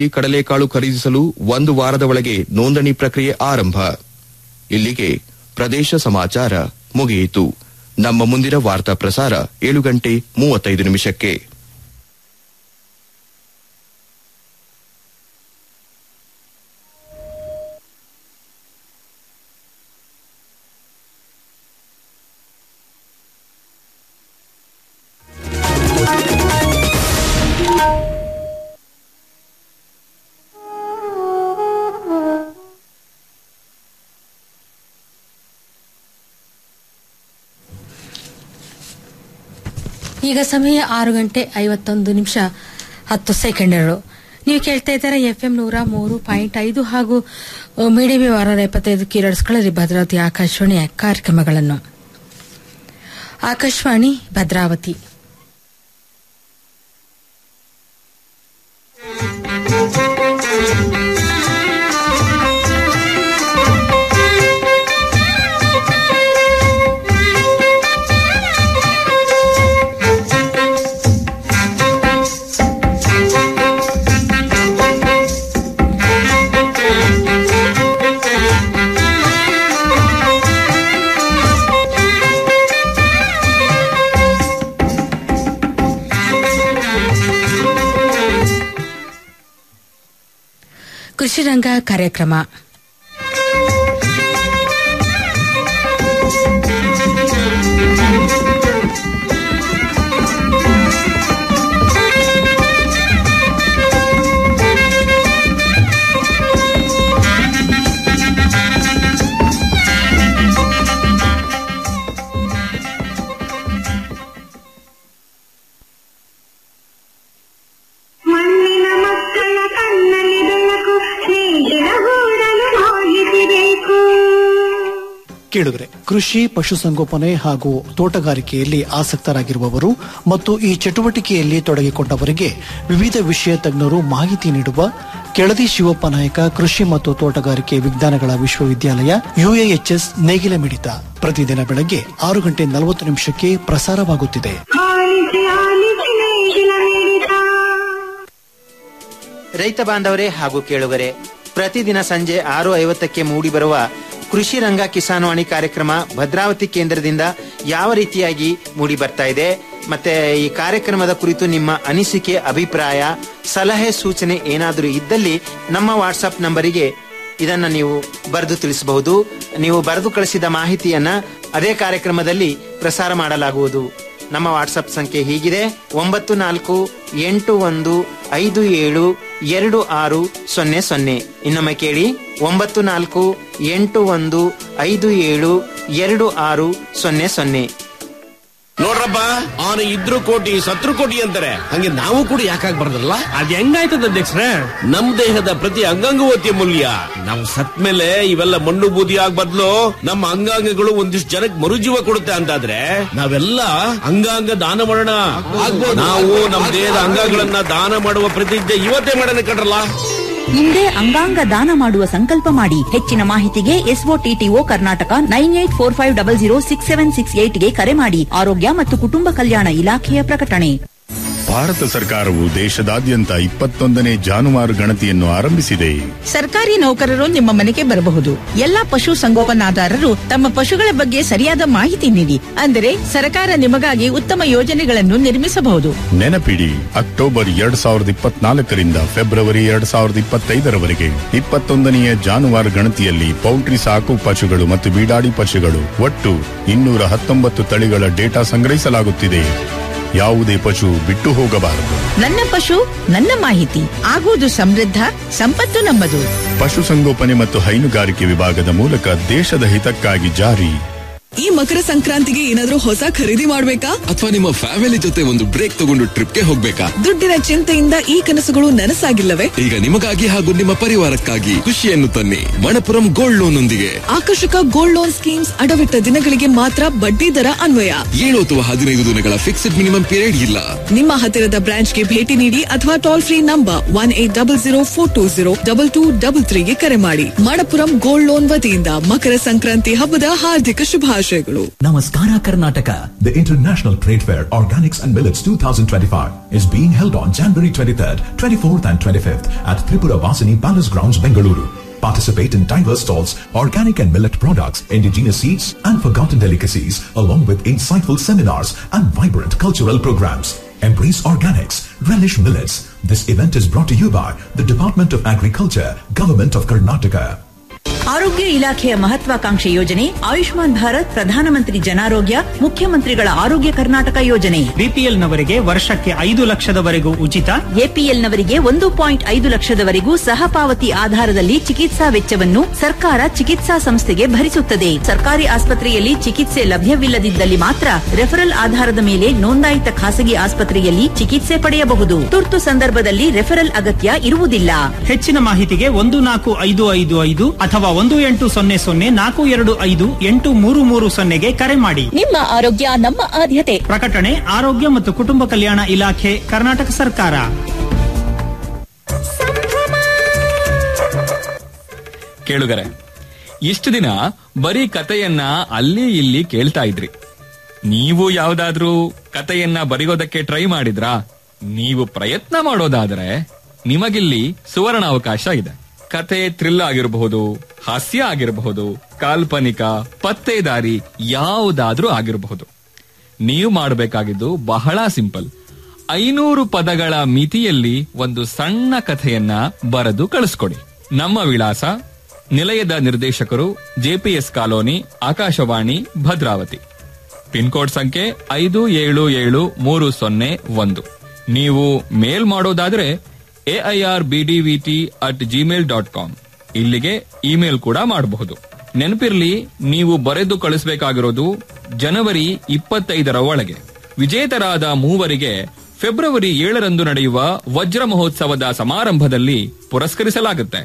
ಈ ಕಡಲೆಕಾಳು ಖರೀದಿಸಲು ಒಂದು ವಾರದ ಒಳಗೆ ನೋಂದಣಿ ಪ್ರಕ್ರಿಯೆ ಆರಂಭ ಇಲ್ಲಿಗೆ ಪ್ರದೇಶ ಸಮಾಚಾರ ಮುಗಿಯಿತು ನಮ್ಮ ಮುಂದಿನ ವಾರ್ತಾ ಪ್ರಸಾರ ಏಳು ಗಂಟೆ ಮೂವತ್ತೈದು ನಿಮಿಷಕ್ಕೆ ಈಗ ಸಮಯ ಆರು ಗಂಟೆ ಐವತ್ತೊಂದು ನಿಮಿಷ ಹತ್ತು ಸೆಕೆಂಡ್ಗಳು ನೀವು ಕೇಳ್ತಾ ಇದ್ದಾರೆ ಎಫ್ ಎಂ ನೂರ ಮೂರು ಪಾಯಿಂಟ್ ಐದು ಹಾಗೂ ಮೀಡಿಯಂ ವಾರ ಎಪ್ಪತ್ತೈದು ಕಿರಡ್ಸ್ಗಳಲ್ಲಿ ಭದ್ರಾವತಿ ಆಕಾಶವಾಣಿಯ ಕಾರ್ಯಕ್ರಮಗಳನ್ನು ಆಕಾಶವಾಣಿ ಭದ್ರಾವತಿ ಕೃಷಿ ರಂಗ ಕಾರ್ಯಕ್ರಮ ಮಣ್ಣಿನ ಮಕ್ಕಳ ಕಣ್ಣಲ್ಲಿ ಬೆಳಕು ಸ್ನೇಹಿನ ಗೂಡಲು ಹೋಗಿಸಬೇಕು ಕೇಳಿದ್ರೆ ಕೃಷಿ ಪಶುಸಂಗೋಪನೆ ಹಾಗೂ ತೋಟಗಾರಿಕೆಯಲ್ಲಿ ಆಸಕ್ತರಾಗಿರುವವರು ಮತ್ತು ಈ ಚಟುವಟಿಕೆಯಲ್ಲಿ ತೊಡಗಿಕೊಂಡವರಿಗೆ ವಿವಿಧ ವಿಷಯ ತಜ್ಞರು ಮಾಹಿತಿ ನೀಡುವ ಕೆಳದಿ ಶಿವಪ್ಪ ನಾಯಕ ಕೃಷಿ ಮತ್ತು ತೋಟಗಾರಿಕೆ ವಿಜ್ಞಾನಗಳ ವಿಶ್ವವಿದ್ಯಾಲಯ ಯುಎಎಚ್ಎಸ್ ನೇಗಿಲ ಮಿಡಿತ ಪ್ರತಿದಿನ ಬೆಳಗ್ಗೆ ಆರು ಗಂಟೆ ನಲವತ್ತು ನಿಮಿಷಕ್ಕೆ ಪ್ರಸಾರವಾಗುತ್ತಿದೆ ಆಲಿಸಿ ಆಲಿಸಿ ನೇಗಿಲ ಮಿಡಿತ ರೈತ ಬಾಂಧವರೇ ಹಾಗೂ ಕೇಳುಗರೆ ಪ್ರತಿದಿನ ಸಂಜೆ ಆರು ಐವತ್ತಕ್ಕೆ ಮೂಡಿಬರುವ ಕೃಷಿ ರಂಗ ಕಿಸಾನ್ವಾಣಿ ಕಾರ್ಯಕ್ರಮ ಭದ್ರಾವತಿ ಕೇಂದ್ರದಿಂದ ಯಾವ ರೀತಿಯಾಗಿ ಮೂಡಿ ಬರ್ತಾ ಇದೆ ಮತ್ತೆ ಈ ಕಾರ್ಯಕ್ರಮದ ಕುರಿತು ನಿಮ್ಮ ಅನಿಸಿಕೆ ಅಭಿಪ್ರಾಯ ಸಲಹೆ ಸೂಚನೆ ಏನಾದರೂ ಇದ್ದಲ್ಲಿ ನಮ್ಮ ವಾಟ್ಸಪ್ ನಂಬರಿಗೆ ಇದನ್ನ ನೀವು ಬರೆದು ತಿಳಿಸಬಹುದು ನೀವು ಬರೆದು ಕಳಿಸಿದ ಮಾಹಿತಿಯನ್ನ ಅದೇ ಕಾರ್ಯಕ್ರಮದಲ್ಲಿ ಪ್ರಸಾರ ಮಾಡಲಾಗುವುದು ನಮ್ಮ ವಾಟ್ಸಪ್ ಸಂಖ್ಯೆ ಹೀಗಿದೆ ಒಂಬತ್ತು ನಾಲ್ಕು ಎಂಟು ಒಂದು ಐದು ಏಳು ಎರಡು ಆರು ಸೊನ್ನೆ ಸೊನ್ನೆ ಇನ್ನೊಮ್ಮೆ ಕೇಳಿ ಒಂಬತ್ತು ನಾಲ್ಕು ಎಂಟು ಒಂದು ಐದು ಏಳು ಎರಡು ಆರು ಸೊನ್ನೆ ಸೊನ್ನೆ ನೋಡ್ರಪ್ಪ ಅವನು ಇದ್ರು ಕೋಟಿ ಸತ್ರು ಕೋಟಿ ಅಂತಾರೆ ಹಂಗೆ ನಾವು ಕೂಡ ಯಾಕಾಗ್ಬಾರ್ದಲ್ಲ ಅದ್ ಹೆಂಗಾಯ್ತದ ಅಧ್ಯಕ್ಷರೇ ನಮ್ ದೇಹದ ಪ್ರತಿ ಅಂಗಾಂಗವೂ ಅತಿ ಮೂಲ್ಯ ನಾವು ಸತ್ ಮೇಲೆ ಇವೆಲ್ಲ ಮಣ್ಣು ಬೂದಿ ಆಗ್ ಬದ್ಲು ನಮ್ಮ ಅಂಗಾಂಗಗಳು ಒಂದಿಷ್ಟು ಜನಕ್ಕೆ ಮರುಜೀವ ಕೊಡುತ್ತೆ ಅಂತಾದ್ರೆ ನಾವೆಲ್ಲ ಅಂಗಾಂಗ ದಾನ ಮಾಡೋಣ ನಾವು ನಮ್ಮ ದೇಹದ ಅಂಗಗಳನ್ನ ದಾನ ಮಾಡುವ ಪ್ರತಿಜ್ಞೆ ಇವತ್ತೇ ಮಾಡೋಣ ಕಣ್ರಲ್ಲ ಹಿಂದೆ ಅಂಗಾಂಗ ದಾನ ಮಾಡುವ ಸಂಕಲ್ಪ ಮಾಡಿ ಹೆಚ್ಚಿನ ಮಾಹಿತಿಗೆ ಎಸ್ಒಟಿಟಿಒ Karnataka nine eight four five double zero six seven six ಏಟ್ಗೆ ಕರೆ ಮಾಡಿ ಆರೋಗ್ಯ ಮತ್ತು ಕುಟುಂಬ ಕಲ್ಯಾಣ ಇಲಾಖೆಯ ಪ್ರಕಟಣೆ ಭಾರತ ಸರ್ಕಾರವು ದೇಶದಾದ್ಯಂತ ಇಪ್ಪತ್ತೊಂದನೇ ಜಾನುವಾರು ಗಣತಿಯನ್ನು ಆರಂಭಿಸಿದೆ ಸರ್ಕಾರಿ ನೌಕರರು ನಿಮ್ಮ ಮನೆಗೆ ಬರಬಹುದು ಎಲ್ಲಾ ಪಶು ಸಂಗೋಪನಾದಾರರು ತಮ್ಮ ಪಶುಗಳ ಬಗ್ಗೆ ಸರಿಯಾದ ಮಾಹಿತಿ ನೀಡಿ ಅಂದರೆ ಸರ್ಕಾರ ನಿಮಗಾಗಿ ಉತ್ತಮ ಯೋಜನೆಗಳನ್ನು ನಿರ್ಮಿಸಬಹುದು ನೆನಪಿಡಿ ಅಕ್ಟೋಬರ್ ಎರಡ್ ಸಾವಿರದ ಇಪ್ಪತ್ನಾಲ್ಕರಿಂದ ಫೆಬ್ರವರಿ ಎರಡ್ ಸಾವಿರದ ಇಪ್ಪತ್ತೈದರವರೆಗೆ ಇಪ್ಪತ್ತೊಂದನೆಯ ಜಾನುವಾರು ಗಣತಿಯಲ್ಲಿ ಪೌಲ್ಟ್ರಿ ಸಾಕು ಪಶುಗಳು ಮತ್ತು ಬೀಡಾಡಿ ಪಶುಗಳು ಒಟ್ಟು ಇನ್ನೂರ ಹತ್ತೊಂಬತ್ತು ತಳಿಗಳ ಡೇಟಾ ಸಂಗ್ರಹಿಸಲಾಗುತ್ತಿದೆ ಯಾವುದೇ ಪಶು ಬಿಟ್ಟು ಹೋಗಬಾರದು ನನ್ನ ಪಶು ನನ್ನ ಮಾಹಿತಿ ಆಗುವುದು ಸಮೃದ್ಧ ಸಂಪತ್ತು ನಮ್ಮದು ಪಶುಸಂಗೋಪನೆ ಮತ್ತು ಹೈನುಗಾರಿಕೆ ವಿಭಾಗದ ಮೂಲಕ ದೇಶದ ಹಿತಕ್ಕಾಗಿ ಜಾರಿ ಈ ಮಕರ ಸಂಕ್ರಾಂತಿಗೆ ಏನಾದ್ರೂ ಹೊಸ ಖರೀದಿ ಮಾಡ್ಬೇಕಾ ಅಥವಾ ನಿಮ್ಮ ಫ್ಯಾಮಿಲಿ ಜೊತೆ ಒಂದು ಬ್ರೇಕ್ ತಗೊಂಡು ಟ್ರಿಪ್ಗೆ ಹೋಗ್ಬೇಕಾ ದುಡ್ಡಿನ ಚಿಂತೆಯಿಂದ ಈ ಕನಸುಗಳು ನನಸಾಗಿಲ್ಲವೇ ಈಗ ನಿಮಗಾಗಿ ಹಾಗೂ ನಿಮ್ಮ ಪರಿವಾರಕ್ಕಾಗಿ ಖುಷಿಯನ್ನು ತನ್ನಿ ಮಣಪುರಂ ಗೋಲ್ಡ್ ಲೋನ್ ಒಂದಿಗೆ ಆಕರ್ಷಕ ಗೋಲ್ಡ್ ಲೋನ್ ಸ್ಕೀಮ್ಸ್ ಅಡವಿಟ್ಟ ದಿನಗಳಿಗೆ ಮಾತ್ರ ಬಡ್ಡಿ ದರ ಅನ್ವಯ ಏಳು ಅಥವಾ ಹದಿನೈದು ದಿನಗಳ ಫಿಕ್ಸ್ಡ್ ಮಿನಿಮಮ್ ಪೀರಿಯಡ್ ಇಲ್ಲ ನಿಮ್ಮ ಹತ್ತಿರದ ಬ್ರಾಂಚ್ಗೆ ಭೇಟಿ ನೀಡಿ ಅಥವಾ toll free number one eight double zero four two zero double two double ತ್ರೀಗೆ ಕರೆ ಮಾಡಿ ಮಣಪುರಂ ಗೋಲ್ಡ್ ಲೋನ್ ವತಿಯಿಂದ ಮಕರ ಸಂಕ್ರಾಂತಿ ಹಬ್ಬದ ಹಾರ್ದಿಕ ಶುಭಾಶಯ ಶುಭಾಶಯಗಳು Namaskara Karnataka. The International Trade Fair Organics and Millets 2025 is being held on January 23rd, 24th and 25th at Tripura Vasini Palace Grounds, Bengaluru. Participate in diverse stalls, organic and millet products, indigenous seeds and forgotten delicacies, along with insightful seminars and vibrant cultural programs. Embrace organics, relish millets. This event is brought to you by the Department of Agriculture, Government of Karnataka. ಆರೋಗ್ಯ ಇಲಾಖೆಯ ಮಹತ್ವಾಕಾಂಕ್ಷೆ ಯೋಜನೆ ಆಯುಷ್ಮಾನ್ ಭಾರತ್ ಪ್ರಧಾನಮಂತ್ರಿ ಜನಾರೋಗ್ಯ ಮುಖ್ಯಮಂತ್ರಿಗಳ ಆರೋಗ್ಯ ಕರ್ನಾಟಕ ಯೋಜನೆ BPL ನವರಿಗೆ ವರ್ಷಕ್ಕೆ ಐದು ಲಕ್ಷದವರೆಗೂ ಉಚಿತ ಎಪಿಎಲ್ ನವರಿಗೆ ಒಂದು ಪಾಯಿಂಟ್ ಐದು ಲಕ್ಷದವರೆಗೂ ಸಹ ಪಾವತಿ ಆಧಾರದಲ್ಲಿ ಚಿಕಿತ್ಸಾ ವೆಚ್ಚವನ್ನು ಸರ್ಕಾರ ಚಿಕಿತ್ಸಾ ಸಂಸ್ಥೆಗೆ ಭರಿಸುತ್ತದೆ ಸರ್ಕಾರಿ ಆಸ್ಪತ್ರೆಯಲ್ಲಿ ಚಿಕಿತ್ಸೆ ಲಭ್ಯವಿಲ್ಲದಿದ್ದಲ್ಲಿ ಮಾತ್ರ ರೆಫರಲ್ ಆಧಾರದ ಮೇಲೆ ನೋಂದಾಯಿತ ಖಾಸಗಿ ಆಸ್ಪತ್ರೆಯಲ್ಲಿ ಚಿಕಿತ್ಸೆ ಪಡೆಯಬಹುದು ತುರ್ತು ಸಂದರ್ಭದಲ್ಲಿ ರೆಫರಲ್ ಅಗತ್ಯ ಇರುವುದಿಲ್ಲ ಹೆಚ್ಚಿನ ಮಾಹಿತಿಗೆ ಒಂದು ನಾಲ್ಕು ಐದು ಐದು ಐದು ಅಥವಾ ಒಂದು ಎಂಟು ಸೊನ್ನೆ ಸೊನ್ನೆ ನಾಲ್ಕು ಎರಡು ಐದು ಎಂಟು ಮೂರು ಮೂರು ಸೊನ್ನೆಗೆ ಕರೆ ಮಾಡಿ ನಿಮ್ಮ ಆರೋಗ್ಯ ನಮ್ಮ ಆದ್ಯತೆ ಪ್ರಕಟಣೆ ಆರೋಗ್ಯ ಮತ್ತು ಕುಟುಂಬ ಕಲ್ಯಾಣ ಇಲಾಖೆ ಕರ್ನಾಟಕ ಸರ್ಕಾರ ಕೇಳುಗರೆ ಇಷ್ಟು ದಿನ ಬರೀ ಕತೆಯನ್ನ ಅಲ್ಲಿ ಇಲ್ಲಿ ಕೇಳ್ತಾ ಇದ್ರಿ ನೀವು ಯಾವ್ದಾದ್ರೂ ಕತೆಯನ್ನ ಬರೆಯೋದಕ್ಕೆ ಟ್ರೈ ಮಾಡಿದ್ರಾ ನೀವು ಪ್ರಯತ್ನ ಮಾಡೋದಾದ್ರೆ ನಿಮಗಿಲ್ಲಿ ಸುವರ್ಣ ಅವಕಾಶ ಇದೆ ಕತೆ ಥ್ರಿಲ್ ಆಗಿರಬಹುದು ಹಾಸ್ಯ ಆಗಿರಬಹುದು ಕಾಲ್ಪನಿಕ ಪತ್ತೇದಾರಿ ಯಾವುದಾದ್ರೂ ಆಗಿರಬಹುದು ನೀವು ಮಾಡಬೇಕಾಗಿದ್ದು ಬಹಳ ಸಿಂಪಲ್ ಐನೂರು ಪದಗಳ ಮಿತಿಯಲ್ಲಿ ಒಂದು ಸಣ್ಣ ಕಥೆಯನ್ನ ಬರೆದು ಕಳಿಸ್ಕೊಡಿ ನಮ್ಮ ವಿಳಾಸ ನಿಲಯದ ನಿರ್ದೇಶಕರು JPS colony Akashvani Bhadravati pin code ಸಂಖ್ಯೆ ಐದು ಏಳು ಏಳು ಮೂರು ಸೊನ್ನೆ ಒಂದು ನೀವು ಮೇಲ್ ಮಾಡೋದಾದ್ರೆ AIR BDVT at Gmail dot com ಇಲ್ಲಿಗೆ ಇಮೇಲ್ ಕೂಡ ಮಾಡಬಹುದು ನೆನಪಿರ್ಲಿ ನೀವು ಬರೆದು ಕಳಿಸಬೇಕಾಗಿರೋದು ಜನವರಿ ಇಪ್ಪತ್ತೈದರ ಒಳಗೆ ವಿಜೇತರಾದ ಮೂವರಿಗೆ ಫೆಬ್ರವರಿ ಏಳರಂದು ನಡೆಯುವ ವಜ್ರ ಮಹೋತ್ಸವದ ಸಮಾರಂಭದಲ್ಲಿ ಪುರಸ್ಕರಿಸಲಾಗುತ್ತೆ